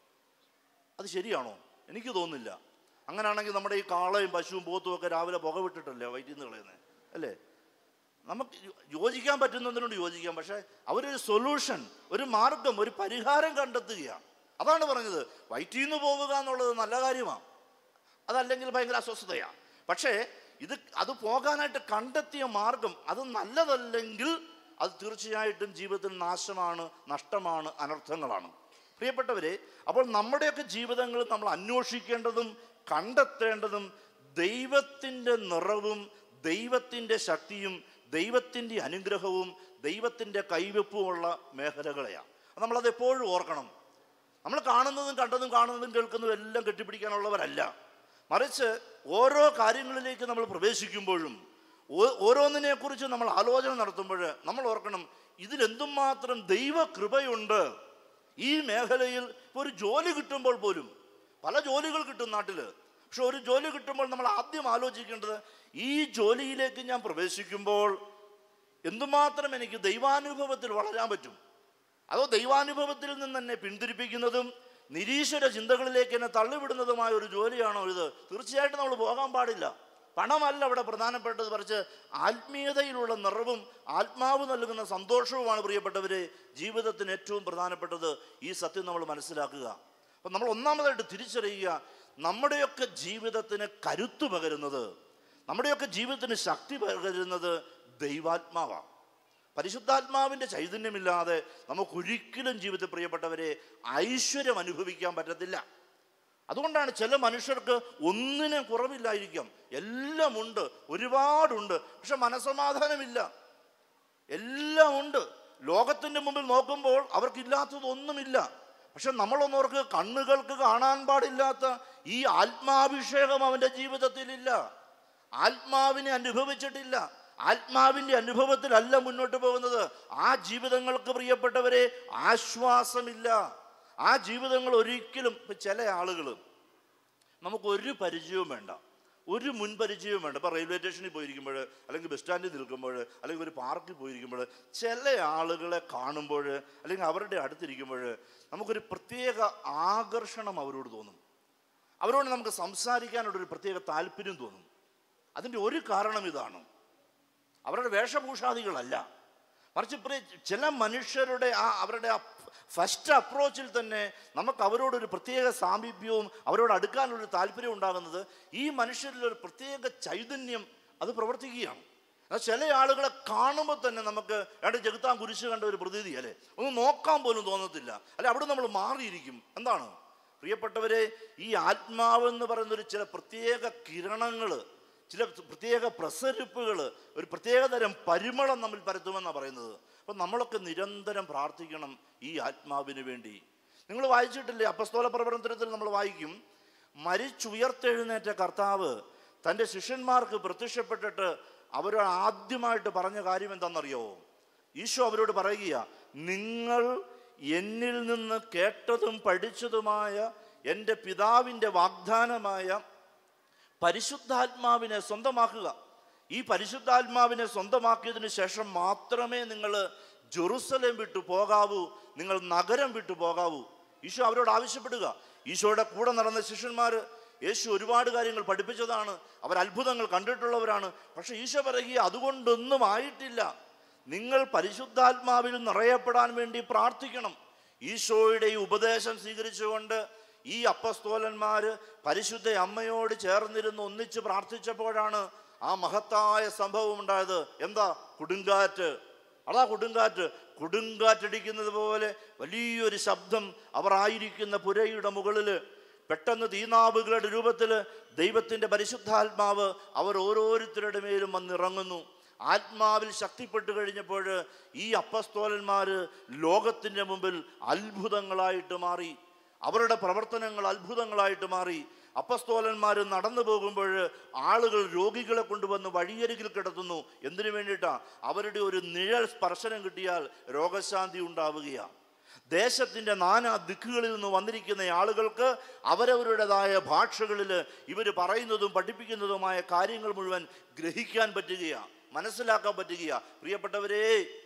അത് ശരിയാണോ എനിക്ക് തോന്നുന്നില്ല അങ്ങനെയാണെങ്കിൽ നമ്മുടെ ഈ കാളയും പശുവും പോത്തും ഒക്കെ രാവിലെ പുക വിട്ടിട്ടല്ലേ വയറ്റിൽ നിന്ന് കളയുന്നത് അല്ലേ നമുക്ക് യോ- യോജിക്കാൻ പറ്റുന്നതിനോട് യോജിക്കാം പക്ഷേ അവരൊരു സൊല്യൂഷൻ ഒരു മാർഗം ഒരു പരിഹാരം കണ്ടെത്തുകയാണ് അതാണ് പറഞ്ഞത് വയറ്റിൽ നിന്ന് പോവുക എന്നുള്ളത് നല്ല കാര്യമാണ് അതല്ലെങ്കിൽ ഭയങ്കര അസ്വസ്ഥതയാണ് പക്ഷേ ഇത് അത് പോകാനായിട്ട് കണ്ടെത്തിയ മാർഗം അത് നല്ലതല്ലെങ്കിൽ അത് തീർച്ചയായിട്ടും ജീവിതത്തിൽ നാശമാണ് നഷ്ടമാണ് അനർത്ഥങ്ങളാണ് പ്രിയപ്പെട്ടവരെ അപ്പോൾ നമ്മുടെയൊക്കെ ജീവിതങ്ങൾ നമ്മൾ അന്വേഷിക്കേണ്ടതും കണ്ടെത്തേണ്ടതും ദൈവത്തിൻ്റെ നിറവും ദൈവത്തിൻ്റെ ശക്തിയും ദൈവത്തിൻ്റെ അനുഗ്രഹവും ദൈവത്തിൻ്റെ കൈവെപ്പുമുള്ള മേഖലകളെയാണ് നമ്മളത് എപ്പോഴും ഓർക്കണം നമ്മൾ കാണുന്നതും കണ്ടതും കാണുന്നതും കേൾക്കുന്നതും എല്ലാം കെട്ടിപ്പിടിക്കാനുള്ളവരല്ല മറിച്ച് ഓരോ കാര്യങ്ങളിലേക്ക് നമ്മൾ പ്രവേശിക്കുമ്പോഴും ഓ- ഓരോന്നിനെക്കുറിച്ച് നമ്മൾ ആലോചന നടത്തുമ്പോൾ നമ്മൾ ഓർക്കണം ഇതിലെന്തുമാത്രം ദൈവകൃപയുണ്ട് ഈ മേഖലയിൽ ഇപ്പോൾ ഒരു ജോലി കിട്ടുമ്പോൾ പോലും പല ജോലികൾ കിട്ടും നാട്ടിൽ പക്ഷെ ഒരു ജോലി കിട്ടുമ്പോൾ നമ്മൾ ആദ്യം ആലോചിക്കേണ്ടത് ഈ ജോലിയിലേക്ക് ഞാൻ പ്രവേശിക്കുമ്പോൾ എന്തുമാത്രം എനിക്ക് ദൈവാനുഭവത്തിൽ വളരാൻ പറ്റും അതോ ദൈവാനുഭവത്തിൽ നിന്ന് എന്നെ പിന്തിരിപ്പിക്കുന്നതും നിരീശ്വര ചിന്തകളിലേക്ക് എന്നെ തള്ളിവിടുന്നതുമായ ഒരു ജോലിയാണോ ഇത് തീർച്ചയായിട്ടും നമ്മൾ പോകാൻ പാടില്ല പണമല്ല അവിടെ പ്രധാനപ്പെട്ടത് മറിച്ച് ആത്മീയതയിലുള്ള നിറവും ആത്മാവ് നൽകുന്ന സന്തോഷവുമാണ് പ്രിയപ്പെട്ടവരെ ജീവിതത്തിന് ഏറ്റവും പ്രധാനപ്പെട്ടത് ഈ സത്യം നമ്മൾ മനസ്സിലാക്കുക അപ്പം നമ്മൾ ഒന്നാമതായിട്ട് തിരിച്ചറിയുക നമ്മുടെയൊക്കെ ജീവിതത്തിന് കരുത്തു പകരുന്നത് നമ്മുടെയൊക്കെ ജീവിതത്തിന് ശക്തി പകരുന്നത് ദൈവാത്മാവാണ് പരിശുദ്ധാത്മാവിൻ്റെ ചൈതന്യമില്ലാതെ നമുക്കൊരിക്കലും ജീവിതത്തിൽ പ്രിയപ്പെട്ടവരെ ഐശ്വര്യം അനുഭവിക്കാൻ പറ്റത്തില്ല അതുകൊണ്ടാണ് ചില മനുഷ്യർക്ക് ഒന്നിനും കുറവില്ലായിരിക്കാം എല്ലാം ഉണ്ട് ഒരുപാടുണ്ട് പക്ഷെ മനസമാധാനമില്ല എല്ലാം ഉണ്ട് ലോകത്തിൻ്റെ മുമ്പിൽ നോക്കുമ്പോൾ അവർക്കില്ലാത്തതൊന്നുമില്ല പക്ഷെ നമ്മളൊന്നോർക്ക് കണ്ണുകൾക്ക് കാണാൻ പാടില്ലാത്ത ഈ ആത്മാഭിഷേകം അവൻ്റെ ജീവിതത്തിലില്ല ആത്മാവിനെ അനുഭവിച്ചിട്ടില്ല ആത്മാവിൻ്റെ അനുഭവത്തിലല്ല മുന്നോട്ട് പോകുന്നത് ആ ജീവിതങ്ങൾക്ക് പ്രിയപ്പെട്ടവരെ ആശ്വാസമില്ല ആ ജീവിതങ്ങൾ ഒരിക്കലും ഇപ്പം ചില ആളുകൾ നമുക്ക് ഒരു പരിചയവും വേണ്ട ഒരു മുൻപരിചയവും വേണ്ട ഇപ്പോൾ റെയിൽവേ സ്റ്റേഷനിൽ പോയിരിക്കുമ്പോൾ അല്ലെങ്കിൽ ബസ് സ്റ്റാൻഡിൽ നിൽക്കുമ്പോൾ അല്ലെങ്കിൽ ഒരു പാർക്കിൽ പോയിരിക്കുമ്പോൾ ചില ആളുകളെ കാണുമ്പോൾ അല്ലെങ്കിൽ അവരുടെ അടുത്തിരിക്കുമ്പോൾ നമുക്കൊരു പ്രത്യേക ആകർഷണം അവരോട് തോന്നും അവരോട് നമുക്ക് സംസാരിക്കാനുള്ളൊരു പ്രത്യേക താല്പര്യം തോന്നും അതിൻ്റെ ഒരു കാരണം ഇതാണ് അവരുടെ വേഷഭൂഷാദികളല്ല മറിച്ച് പ്രിയ ചില മനുഷ്യരുടെ ആ അവരുടെ ആ ഫസ്റ്റ് അപ്രോച്ചിൽ തന്നെ നമുക്ക് അവരോടൊരു പ്രത്യേക സാമീപ്യവും അവരോട് അടുക്കാനുള്ളൊരു താല്പര്യം ഉണ്ടാകുന്നത് ഈ മനുഷ്യരിൽ ഒരു പ്രത്യേക ചൈതന്യം അത് പ്രവർത്തിക്കുകയാണ് എന്നാൽ ചില ആളുകളെ കാണുമ്പോൾ തന്നെ നമുക്ക് ഏണ്ട ജഗത്താൻ കുരിശ് കണ്ട ഒരു പ്രതീതി അല്ലേ ഒന്ന് നോക്കാൻ പോലും തോന്നത്തില്ല അല്ലെ അവിടെ നമ്മൾ മാറിയിരിക്കും എന്താണ് പ്രിയപ്പെട്ടവരെ ഈ ആത്മാവെന്ന് പറയുന്ന ഒരു ചില പ്രത്യേക കിരണങ്ങൾ ചില പ്രത്യേക പ്രസരിപ്പുകൾ ഒരു പ്രത്യേകതരം പരിമളം നമ്മിൽ പരത്തുമെന്നാണ് പറയുന്നത് അപ്പം നമ്മളൊക്കെ നിരന്തരം പ്രാർത്ഥിക്കണം ഈ ആത്മാവിന് വേണ്ടി നിങ്ങൾ വായിച്ചിട്ടില്ലേ അപ്പസ്തോല പ്രവർത്തനത്തിൽ നമ്മൾ വായിക്കും മരിച്ചുയർത്തെഴുന്നേറ്റ കർത്താവ് തൻ്റെ ശിഷ്യന്മാർക്ക് പ്രത്യക്ഷപ്പെട്ടിട്ട് അവരോട് ആദ്യമായിട്ട് പറഞ്ഞ കാര്യം എന്താണെന്നറിയോ ഈശോ അവരോട് പറയുക നിങ്ങൾ എന്നിൽ നിന്ന് കേട്ടതും പഠിച്ചതുമായ എൻ്റെ പിതാവിൻ്റെ വാഗ്ദാനമായ പരിശുദ്ധാത്മാവിനെ സ്വന്തമാക്കുക ഈ പരിശുദ്ധാത്മാവിനെ സ്വന്തമാക്കിയതിന് ശേഷം മാത്രമേ നിങ്ങൾ ജെറുസലേം വിട്ടു പോകാവൂ നിങ്ങൾ നഗരം വിട്ടു പോകാവൂ ഈശോ അവരോട് ആവശ്യപ്പെടുക ഈശോയുടെ കൂടെ നടന്ന ശിഷ്യന്മാർ യേശു ഒരുപാട് കാര്യങ്ങൾ പഠിപ്പിച്ചതാണ് അവർ അത്ഭുതങ്ങൾ കണ്ടിട്ടുള്ളവരാണ് പക്ഷെ ഈശോ പറയുക അതുകൊണ്ടൊന്നും ആയിട്ടില്ല നിങ്ങൾ പരിശുദ്ധാത്മാവിൽ നിറയപ്പെടാൻ വേണ്ടി പ്രാർത്ഥിക്കണം ഈശോയുടെ ഈ ഉപദേശം സ്വീകരിച്ചുകൊണ്ട് ഈ അപ്പസ്തോലന്മാര് പരിശുദ്ധ അമ്മയോട് ചേർന്നിരുന്ന് ഒന്നിച്ച് പ്രാർത്ഥിച്ചപ്പോഴാണ് ആ മഹത്തായ സംഭവം ഉണ്ടായത് എന്താ കൊടുങ്കാറ്റ് അതാ കൊടുങ്കാറ്റ് കൊടുങ്കാറ്റടിക്കുന്നത് പോലെ വലിയൊരു ശബ്ദം അവർ ആയിരിക്കുന്ന പുരയുടെ മുകളിൽ പെട്ടെന്ന് തീനാവുകളുടെ രൂപത്തിൽ ദൈവത്തിൻ്റെ പരിശുദ്ധാത്മാവ് അവർ ഓരോരുത്തരുടെ മേലും വന്നിറങ്ങുന്നു ആത്മാവിൽ ശക്തിപ്പെട്ടു കഴിഞ്ഞപ്പോൾ ഈ അപ്പസ്തോലന്മാർ ലോകത്തിൻ്റെ മുമ്പിൽ അത്ഭുതങ്ങളായിട്ട് മാറി അവരുടെ പ്രവർത്തനങ്ങൾ അത്ഭുതങ്ങളായിട്ട് മാറി അപ്പസ്തോലന്മാർ നടന്നു പോകുമ്പോൾ ആളുകൾ രോഗികളെ കൊണ്ടുവന്ന് വഴിയരികിൽ കിടത്തുന്നു എന്തിനു വേണ്ടിയിട്ടാ അവരുടെ ഒരു നിഴൽ സ്പർശനം കിട്ടിയാൽ രോഗശാന്തി ഉണ്ടാവുകയാണ് ദേശത്തിൻ്റെ നാനാ ദിക്കുകളിൽ നിന്ന് വന്നിരിക്കുന്ന ആളുകൾക്ക് അവരവരുടേതായ ഭാഷകളിൽ ഇവർ പറയുന്നതും പഠിപ്പിക്കുന്നതുമായ കാര്യങ്ങൾ മുഴുവൻ ഗ്രഹിക്കാൻ പറ്റുകയാണ് മനസ്സിലാക്കാൻ പറ്റുകയാണ് പ്രിയപ്പെട്ടവരെ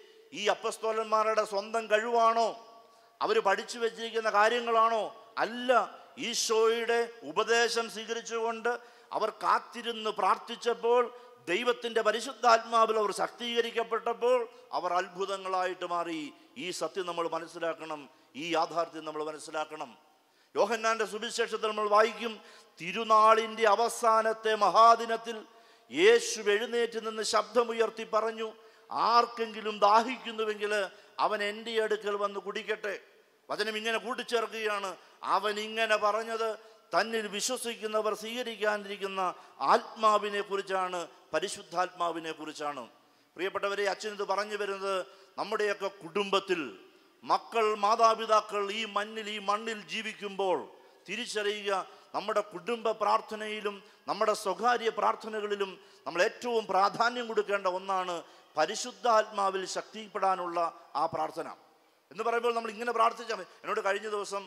ഈ അപ്പസ്തോലന്മാരുടെ സ്വന്തം കഴിവാണോ അവർ പഠിച്ചു വെച്ചിരിക്കുന്ന കാര്യങ്ങളാണോ അല്ല ഈശോയുടെ ഉപദേശം സ്വീകരിച്ചുകൊണ്ട് അവർ കാത്തിരുന്ന് പ്രാർത്ഥിച്ചപ്പോൾ ദൈവത്തിൻ്റെ പരിശുദ്ധാത്മാവിൽ അവർ ശക്തീകരിക്കപ്പെട്ടപ്പോൾ അവർ അത്ഭുതങ്ങളായിട്ട് മാറി ഈ സത്യം നമ്മൾ മനസ്സിലാക്കണം ഈ യാഥാർത്ഥ്യം നമ്മൾ മനസ്സിലാക്കണം യോഹന്നാന്റെ സുവിശേഷത്തിൽ നമ്മൾ വായിക്കും തിരുനാളിൻ്റെ അവസാനത്തെ മഹാദിനത്തിൽ യേശു എഴുന്നേറ്റ് നിന്ന് ശബ്ദമുയർത്തി പറഞ്ഞു ആർക്കെങ്കിലും ദാഹിക്കുന്നുവെങ്കിൽ അവൻ എൻ്റെ അടുക്കൽ വന്ന് കുടിക്കട്ടെ വചനം ഇങ്ങനെ കൂട്ടിച്ചേർക്കുകയാണ് അവൻ ഇങ്ങനെ പറഞ്ഞത് തന്നിൽ വിശ്വസിക്കുന്നവർ സ്വീകരിക്കാനിരിക്കുന്ന ആത്മാവിനെ കുറിച്ചാണ് പരിശുദ്ധാത്മാവിനെ കുറിച്ചാണ് പ്രിയപ്പെട്ടവരെ അച്ഛൻ ഇത് പറഞ്ഞു വരുന്നത് നമ്മുടെയൊക്കെ കുടുംബത്തിൽ മക്കൾ മാതാപിതാക്കൾ ഈ മണ്ണിൽ ഈ മണ്ണിൽ ജീവിക്കുമ്പോൾ തിരിച്ചറിയുക നമ്മുടെ കുടുംബ പ്രാർത്ഥനയിലും നമ്മുടെ സ്വകാര്യ പ്രാർത്ഥനകളിലും നമ്മൾ ഏറ്റവും പ്രാധാന്യം കൊടുക്കേണ്ട ഒന്നാണ് പരിശുദ്ധാത്മാവിൽ ശക്തിപ്പെടാനുള്ള ആ പ്രാർത്ഥന എന്ന് പറയുമ്പോൾ നമ്മൾ ഇങ്ങനെ പ്രാർത്ഥിച്ചാൽ മതി എന്നോട് കഴിഞ്ഞ ദിവസം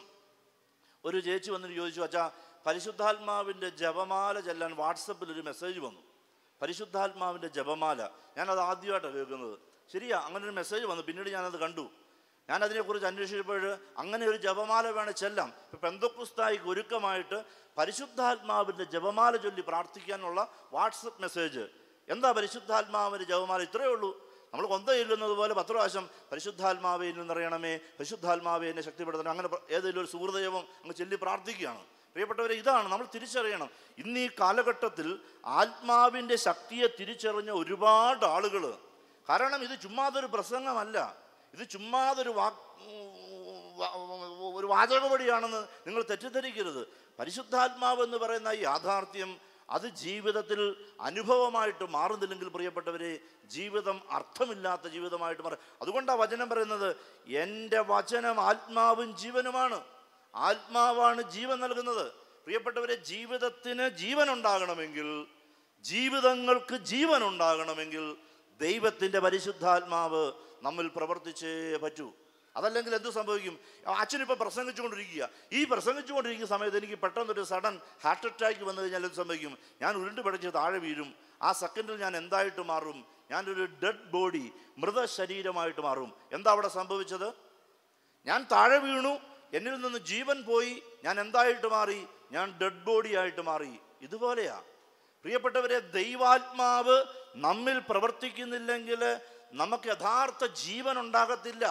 ഒരു ചേച്ചി വന്നിട്ട് ചോദിച്ചു അച്ഛാ പരിശുദ്ധാത്മാവിൻ്റെ ജപമാല ചെല്ലാൻ വാട്സപ്പിൽ ഒരു മെസ്സേജ് വന്നു പരിശുദ്ധാത്മാവിൻ്റെ ജപമാല ഞാനത് ആദ്യമായിട്ടാണ് കേൾക്കുന്നത് ശരിയാ അങ്ങനെ ഒരു മെസ്സേജ് വന്നു പിന്നീട് ഞാനത് കണ്ടു ഞാൻ അതിനെക്കുറിച്ച് അന്വേഷിച്ചപ്പോൾ അങ്ങനെ ഒരു ജപമാല വേണം ചെല്ലാം ഇപ്പം പെന്തക്കുസ്തായിക്ക് ഒരുക്കമായിട്ട് പരിശുദ്ധാത്മാവിൻ്റെ ജപമാല ചൊല്ലി പ്രാർത്ഥിക്കാനുള്ള വാട്സപ്പ് മെസ്സേജ് എന്താ പരിശുദ്ധാത്മാവിൻ്റെ ജപമാല ഇത്രയേ ഉള്ളൂ നമ്മൾ കൊന്ത ചൊല്ലുന്നത് പോലെ പത്ത് പ്രാവശ്യം പരിശുദ്ധാത്മാവെ നിന്നറിയണമേ പരിശുദ്ധാത്മാവെ എന്നെ ശക്തിപ്പെടുത്തണം അങ്ങനെ പ്ര- ഏതെങ്കിലും ഒരു സുഹൃദയവും അങ്ങ് ചൊല്ലി പ്രാർത്ഥിക്കുകയാണ് പ്രിയപ്പെട്ടവരെ ഇതാണ് നമ്മൾ തിരിച്ചറിയണം ഇന്ന് ഈ കാലഘട്ടത്തിൽ ആത്മാവിൻ്റെ ശക്തിയെ തിരിച്ചറിഞ്ഞ ഒരുപാട് ആളുകൾ കാരണം ഇത് ചുമ്മാതൊരു പ്രസംഗമല്ല ഇത് ചുമ്മാതൊരു വാ വ- ഒരു വാചകപടിയാണെന്ന് നിങ്ങൾ തെറ്റിദ്ധരിക്കരുത് പരിശുദ്ധാത്മാവ് എന്ന് പറയുന്ന ഈ യാഥാർത്ഥ്യം അത് ജീവിതത്തിൽ അനുഭവമായിട്ട് മാറുന്നില്ലെങ്കിൽ പ്രിയപ്പെട്ടവരെ ജീവിതം അർത്ഥമില്ലാത്ത ജീവിതമായിട്ട് മാറും അതുകൊണ്ടാണ് വചനം പറയുന്നത് എൻ്റെ വചനം ആത്മാവും ജീവനുമാണ് ആത്മാവാണ് ജീവൻ നൽകുന്നത് പ്രിയപ്പെട്ടവരെ ജീവിതത്തിന് ജീവൻ ഉണ്ടാകണമെങ്കിൽ ജീവിതങ്ങൾക്ക് ജീവൻ ഉണ്ടാകണമെങ്കിൽ ദൈവത്തിൻ്റെ പരിശുദ്ധാത്മാവ് നമ്മിൽ പ്രവർത്തിച്ചേ പറ്റൂ അതല്ലെങ്കിൽ എന്ത് സംഭവിക്കും അച്ഛനിപ്പോൾ പ്രസംഗിച്ചുകൊണ്ടിരിക്കുക ഈ പ്രസംഗിച്ചുകൊണ്ടിരിക്കുന്ന സമയത്ത് എനിക്ക് പെട്ടെന്നൊരു സഡൻ ഹാർട്ട് അറ്റാക്ക് വന്നു കഴിഞ്ഞാൽ എന്ത് സംഭവിക്കും ഞാൻ ഉരുണ്ട് പിടച്ച് താഴെ വീഴും ആ സെക്കൻഡിൽ ഞാൻ എന്തായിട്ട് മാറും ഞാനൊരു ഡെഡ് ബോഡി മൃതശരീരമായിട്ട് മാറും എന്താ അവിടെ സംഭവിച്ചത് ഞാൻ താഴെ വീണു എന്നിൽ നിന്ന് ജീവൻ പോയി ഞാൻ എന്തായിട്ട് മാറി ഞാൻ ഡെഡ് ബോഡി ആയിട്ട് മാറി ഇതുപോലെയാ പ്രിയപ്പെട്ടവരെ ദൈവാത്മാവ് നമ്മിൽ പ്രവർത്തിക്കുന്നില്ലെങ്കിൽ നമുക്ക് യഥാർത്ഥ ജീവൻ ഉണ്ടാകത്തില്ല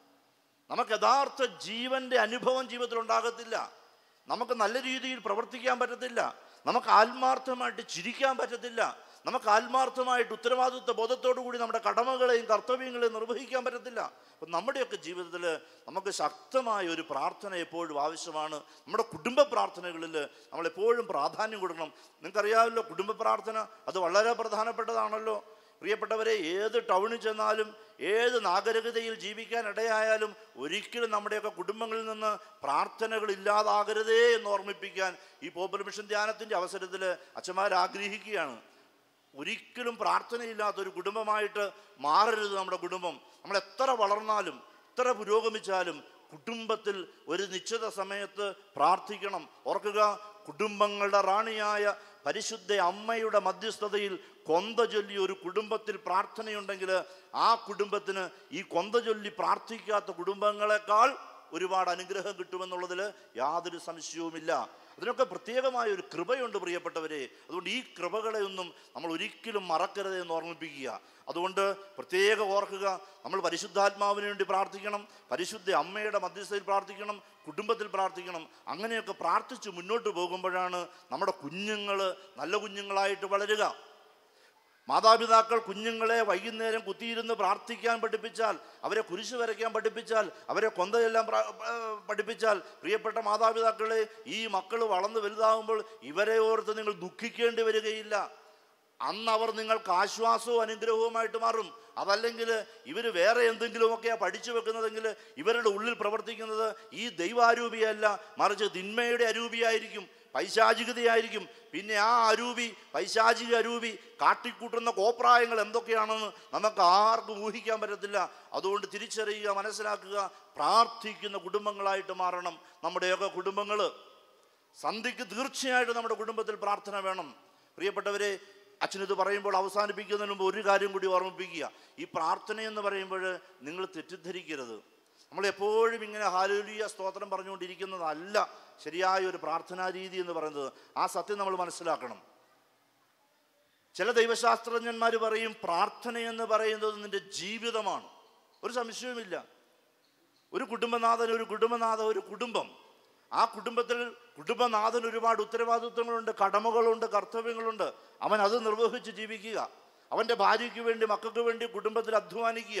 നമുക്ക് യഥാർത്ഥ ജീവന്റെ അനുഭവം ജീവിതത്തിൽ ഉണ്ടാകത്തില്ല നമുക്ക് നല്ല രീതിയിൽ പ്രവർത്തിക്കാൻ പറ്റത്തില്ല നമുക്ക് ആത്മാർത്ഥമായിട്ട് ചിരിക്കാൻ പറ്റത്തില്ല നമുക്ക് ആത്മാർത്ഥമായിട്ട് ഉത്തരവാദിത്വ ബോധത്തോടു കൂടി നമ്മുടെ കടമകളെയും കർത്തവ്യങ്ങളെയും നിർവഹിക്കാൻ പറ്റത്തില്ല അപ്പം നമ്മുടെയൊക്കെ ജീവിതത്തിൽ നമുക്ക് ശക്തമായ ഒരു പ്രാർത്ഥന എപ്പോഴും ആവശ്യമാണ് നമ്മുടെ കുടുംബ പ്രാർത്ഥനകളിൽ നമ്മൾ എപ്പോഴും പ്രാധാന്യം കൊടുക്കണം നിങ്ങൾക്കറിയാമല്ലോ കുടുംബ പ്രാർത്ഥന അത് വളരെ പ്രധാനപ്പെട്ടതാണല്ലോ പ്രിയപ്പെട്ടവരെ ഏത് ടൗണിൽ ചെന്നാലും ഏത് നാഗരികതയിൽ ജീവിക്കാൻ ഇടയായാലും ഒരിക്കലും നമ്മുടെയൊക്കെ കുടുംബങ്ങളിൽ നിന്ന് പ്രാർത്ഥനകൾ ഇല്ലാതാകരുതേ എന്ന് ഓർമ്മിപ്പിക്കാൻ ഈ പോപ്പുലർ മിഷൻ ധ്യാനത്തിൻ്റെ അവസരത്തിൽ അച്ഛന്മാർ ആഗ്രഹിക്കുകയാണ് ഒരിക്കലും പ്രാർത്ഥനയില്ലാത്ത ഒരു കുടുംബമായിട്ട് മാറരുത് നമ്മുടെ കുടുംബം നമ്മൾ എത്ര വളർന്നാലും എത്ര പുരോഗമിച്ചാലും കുടുംബത്തിൽ ഒരു നിശ്ചിത സമയത്ത് പ്രാർത്ഥിക്കണം ഓർക്കുക കുടുംബങ്ങളുടെ റാണിയായ പരിശുദ്ധ അമ്മയുടെ മധ്യസ്ഥതയിൽ കൊന്ത ചൊല്ലി ഒരു കുടുംബത്തിൽ പ്രാർത്ഥനയുണ്ടെങ്കിൽ ആ കുടുംബത്തിന് ഈ കൊന്ത ചൊല്ലി പ്രാർത്ഥിക്കാത്ത കുടുംബങ്ങളെക്കാൾ ഒരുപാട് അനുഗ്രഹം കിട്ടുമെന്നുള്ളതിൽ യാതൊരു സംശയവുമില്ല അതിനൊക്കെ പ്രത്യേകമായ ഒരു കൃപയുണ്ട് പ്രിയപ്പെട്ടവരെ അതുകൊണ്ട് ഈ കൃപകളെ ഒന്നും നമ്മൾ ഒരിക്കലും മറക്കരുത് എന്ന് ഓർമ്മിപ്പിക്കുക അതുകൊണ്ട് പ്രത്യേകം ഓർക്കുക നമ്മൾ പരിശുദ്ധാത്മാവിന് വേണ്ടി പ്രാർത്ഥിക്കണം പരിശുദ്ധ അമ്മയുടെ മധ്യസ്ഥയിൽ പ്രാർത്ഥിക്കണം കുടുംബത്തിൽ പ്രാർത്ഥിക്കണം അങ്ങനെയൊക്കെ പ്രാർത്ഥിച്ച് മുന്നോട്ട് പോകുമ്പോഴാണ് നമ്മുടെ കുഞ്ഞുങ്ങൾ നല്ല കുഞ്ഞുങ്ങളായിട്ട് വളരുക മാതാപിതാക്കൾ കുഞ്ഞുങ്ങളെ വൈകുന്നേരം കുത്തിയിരുന്ന് പ്രാർത്ഥിക്കാൻ പഠിപ്പിച്ചാൽ അവരെ കുരിശ് വരയ്ക്കാൻ പഠിപ്പിച്ചാൽ അവരെ കൊന്തയെല്ലാം പ്ര- ഏർ പഠിപ്പിച്ചാൽ പ്രിയപ്പെട്ട മാതാപിതാക്കളെ ഈ മക്കൾ വളർന്ന് വലുതാകുമ്പോൾ ഇവരെ ഓർത്ത് നിങ്ങൾ ദുഃഖിക്കേണ്ടി വരികയില്ല അന്ന് അവർ നിങ്ങൾക്ക് ആശ്വാസവും അനുഗ്രഹവുമായിട്ട് മാറും അതല്ലെങ്കിൽ ഇവർ വേറെ എന്തെങ്കിലുമൊക്കെയാണ് പഠിച്ചു വെക്കുന്നതെങ്കിൽ ഇവരുടെ ഉള്ളിൽ പ്രവർത്തിക്കുന്നത് ഈ ദൈവാരൂപിയല്ല മറിച്ച് തിന്മയുടെ അരൂപിയായിരിക്കും പൈശാചികതയായിരിക്കും പിന്നെ ആ അരൂപി പൈശാചിക അരൂപി കാട്ടിക്കൂട്ടുന്ന കോപ്രായങ്ങൾ എന്തൊക്കെയാണെന്ന് നമുക്ക് ആർക്കും ഊഹിക്കാൻ പറ്റത്തില്ല അതുകൊണ്ട് തിരിച്ചറിയുക മനസ്സിലാക്കുക പ്രാർത്ഥിക്കുന്ന കുടുംബങ്ങളായിട്ട് മാറണം നമ്മുടെയൊക്കെ കുടുംബങ്ങൾ സന്ധ്യയ്ക്ക് തീർച്ചയായിട്ടും നമ്മുടെ കുടുംബത്തിൽ പ്രാർത്ഥന വേണം പ്രിയപ്പെട്ടവരെ അച്ഛനിത് പറയുമ്പോൾ അവസാനിപ്പിക്കുന്നതിന് മുമ്പ് ഒരു കാര്യം കൂടി ഓർമ്മിപ്പിക്കുക ഈ പ്രാർത്ഥന എന്ന് പറയുമ്പോൾ നിങ്ങൾ തെറ്റിദ്ധരിക്കരുത് നമ്മൾ എപ്പോഴും ഇങ്ങനെ ഹാലൂലിയ സ്തോത്രം പറഞ്ഞുകൊണ്ടിരിക്കുന്നതല്ല ശരിയായ ഒരു പ്രാർത്ഥനാ രീതി എന്ന് പറയുന്നത് ആ സത്യം നമ്മൾ മനസ്സിലാക്കണം ചില ദൈവശാസ്ത്രജ്ഞന്മാർ പറയും പ്രാർത്ഥന എന്ന് പറയുന്നത് നിന്റെ ജീവിതമാണ് ഒരു സംശയവുമില്ല ഒരു കുടുംബനാഥൻ ഒരു കുടുംബനാഥ ഒരു കുടുംബം ആ കുടുംബത്തിൽ കുടുംബനാഥന് ഒരുപാട് ഉത്തരവാദിത്വങ്ങളുണ്ട് കടമകളുണ്ട് കർത്തവ്യങ്ങളുണ്ട് അവൻ അത് നിർവഹിച്ച് ജീവിക്കുക അവൻ്റെ ഭാര്യയ്ക്ക് വേണ്ടി മക്കൾക്ക് വേണ്ടി കുടുംബത്തിൽ അധ്വാനിക്കുക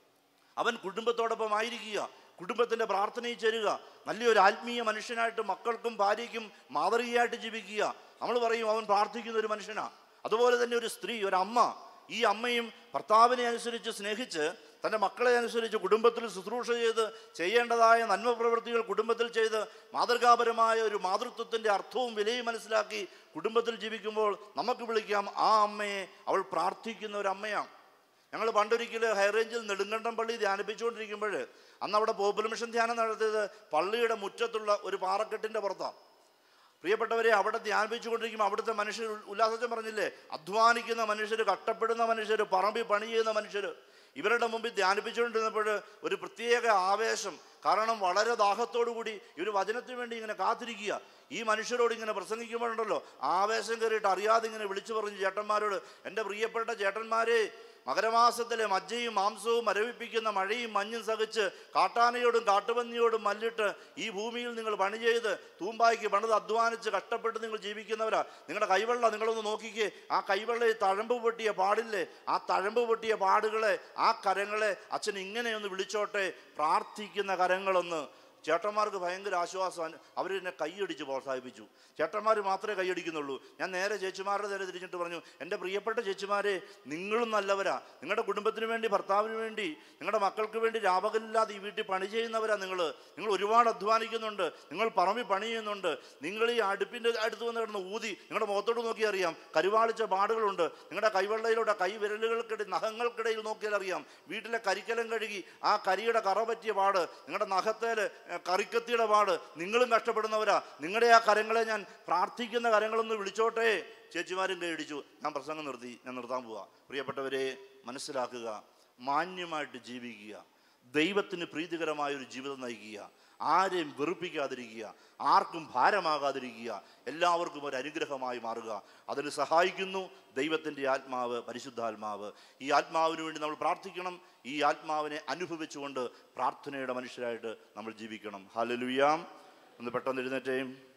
അവൻ കുടുംബത്തോടൊപ്പം ആയിരിക്കുക കുടുംബത്തിൻ്റെ പ്രാർത്ഥനയിൽ ചേരുക നല്ലൊരു ആത്മീയ മനുഷ്യനായിട്ട് മക്കൾക്കും ഭാര്യയ്ക്കും മാതൃകയായിട്ട് ജീവിക്കുക നമ്മൾ പറയും അവൻ പ്രാർത്ഥിക്കുന്ന ഒരു മനുഷ്യനാ അതുപോലെ തന്നെ ഒരു സ്ത്രീ ഒരു അമ്മ ഈ അമ്മയും ഭർത്താവിനെ അനുസരിച്ച് സ്നേഹിച്ച് തൻ്റെ മക്കളെ അനുസരിച്ച് കുടുംബത്തിൽ ശുശ്രൂഷ ചെയ്ത് ചെയ്യേണ്ടതായ നന്മ പ്രവൃത്തികൾ കുടുംബത്തിൽ ചെയ്ത് മാതൃകാപരമായ ഒരു മാതൃത്വത്തിൻ്റെ അർത്ഥവും വിലയും മനസ്സിലാക്കി കുടുംബത്തിൽ ജീവിക്കുമ്പോൾ നമുക്ക് വിളിക്കാം ആ അമ്മയെ അവൾ പ്രാർത്ഥിക്കുന്ന ഒരു അമ്മയാണ് ഞങ്ങൾ പണ്ടൊരിക്കൽ ഹൈറേഞ്ചിൽ നെടുങ്കണ്ടം പള്ളി ധ്യാനിപ്പിച്ചുകൊണ്ടിരിക്കുമ്പോൾ അന്ന് അവിടെ പോപ്പുലർ മിഷൻ ധ്യാനം നടത്തിയത് പള്ളിയുടെ മുറ്റത്തുള്ള ഒരു പാറക്കെട്ടിൻ്റെ പുറത്താണ് പ്രിയപ്പെട്ടവരെ അവിടെ ധ്യാനിപ്പിച്ചുകൊണ്ടിരിക്കുമ്പോൾ അവിടുത്തെ മനുഷ്യർ ഉല്ലാസച്ചൻ പറഞ്ഞില്ലേ അധ്വാനിക്കുന്ന മനുഷ്യർ കഷ്ടപ്പെടുന്ന മനുഷ്യർ പറമ്പിൽ പണി ചെയ്യുന്ന മനുഷ്യർ ഇവരുടെ മുമ്പിൽ ധ്യാനിപ്പിച്ചുകൊണ്ടിരുന്നപ്പോൾ ഒരു പ്രത്യേക ആവേശം കാരണം വളരെ ദാഹത്തോടു കൂടി ഇവർ വചനത്തിന് വേണ്ടി ഇങ്ങനെ കാത്തിരിക്കുക ഈ മനുഷ്യരോട് ഇങ്ങനെ പ്രസംഗിക്കുമ്പോഴുണ്ടല്ലോ ആവേശം കയറിയിട്ട് അറിയാതെ ഇങ്ങനെ വിളിച്ചു പറഞ്ഞു ചേട്ടന്മാരോട് എൻ്റെ പ്രിയപ്പെട്ട ചേട്ടന്മാരെ മകരമാസത്തിലെ മജ്ജയും മാംസവും മരവിപ്പിക്കുന്ന മഴയും മഞ്ഞും സഹിച്ച് കാട്ടാനയോടും കാട്ടുപന്നിയോടും മല്ലിട്ട് ഈ ഭൂമിയിൽ നിങ്ങൾ പണി ചെയ്ത് തൂമ്പായ്ക്ക് പണിത് അധ്വാനിച്ച് കഷ്ടപ്പെട്ട് നിങ്ങൾ ജീവിക്കുന്നവരാ നിങ്ങളുടെ കൈവെള്ള നിങ്ങളൊന്ന് നോക്കിക്കേ ആ കൈവെള്ളയിൽ തഴമ്പ് പൊട്ടിയ പാടില്ലേ ആ തഴമ്പ് പൊട്ടിയ പാടുകളെ ആ കരങ്ങളെ അച്ഛൻ ഇങ്ങനെയൊന്ന് വിളിച്ചോട്ടെ പ്രാർത്ഥിക്കുന്ന കരങ്ങളൊന്ന് ചേട്ടന്മാർക്ക് ഭയങ്കര ആശ്വാസം അവരെന്നെ കൈയടിച്ച് പ്രോത്സാഹിപ്പിച്ചു ചേട്ടന്മാർ മാത്രമേ കൈയടിക്കുന്നുള്ളൂ ഞാൻ നേരെ ചേച്ചിമാരുടെ നേരെ തിരിഞ്ഞിട്ട് പറഞ്ഞു എൻ്റെ പ്രിയപ്പെട്ട ചേച്ചിമാരെ നിങ്ങളും നല്ലവരാ നിങ്ങളുടെ കുടുംബത്തിന് വേണ്ടി ഭർത്താവിന് വേണ്ടി നിങ്ങളുടെ മക്കൾക്ക് വേണ്ടി രാപകലില്ലാതെ ഈ വീട്ടിൽ പണി ചെയ്യുന്നവരാ നിങ്ങൾ നിങ്ങൾ ഒരുപാട് അധ്വാനിക്കുന്നുണ്ട് നിങ്ങൾ പറമ്പിൽ പണി ചെയ്യുന്നുണ്ട് നിങ്ങൾ ഈ അടുപ്പിൻ്റെ അടുത്ത് വന്ന് കിടന്ന് ഊതി നിങ്ങളുടെ മുഖത്തോട്ട് നോക്കി അറിയാം കരുവാളിച്ച പാടുകളുണ്ട് നിങ്ങളുടെ കൈവെള്ളയിലൂടെ കൈ വിരലുകൾക്കിടയിൽ നഖങ്ങൾക്കിടയിൽ നോക്കിയാൽ അറിയാം വീട്ടിലെ കരിക്കലം കഴുകി ആ കരിയുടെ കറ പറ്റിയ പാട് നിങ്ങളുടെ നഖത്തേൽ കറിക്കത്തിയുടെ പാട് നിങ്ങളും കഷ്ടപ്പെടുന്നവരാ നിങ്ങളുടെ ആ കരങ്ങളെ ഞാൻ പ്രാർത്ഥിക്കുന്ന കരങ്ങളൊന്ന് വിളിച്ചോട്ടെ ചേച്ചിമാരും കൈയടിച്ചു ഞാൻ പ്രസംഗം നിർത്തി ഞാൻ നിർത്താൻ പോവാ പ്രിയപ്പെട്ടവരെ മനസ്സിലാക്കുക മാന്യമായിട്ട് ജീവിക്കുക ദൈവത്തിന് പ്രീതികരമായ ഒരു ജീവിതം നയിക്കുക ആരെയും വെറുപ്പിക്കാതിരിക്കുക ആർക്കും ഭാരമാകാതിരിക്കുക എല്ലാവർക്കും ഒരു അനുഗ്രഹമായി മാറുക അതിന് സഹായിക്കുന്നു ദൈവത്തിൻ്റെ ആത്മാവ് പരിശുദ്ധാത്മാവ് ഈ ആത്മാവിന് വേണ്ടി നമ്മൾ പ്രാർത്ഥിക്കണം ഈ ആത്മാവിനെ അനുഭവിച്ചുകൊണ്ട് പ്രാർത്ഥനയുടെ മനുഷ്യരായിട്ട് നമ്മൾ ജീവിക്കണം ഹാലലുയാം ഒന്ന് പെട്ടെന്ന് എഴുന്നേറ്റേയും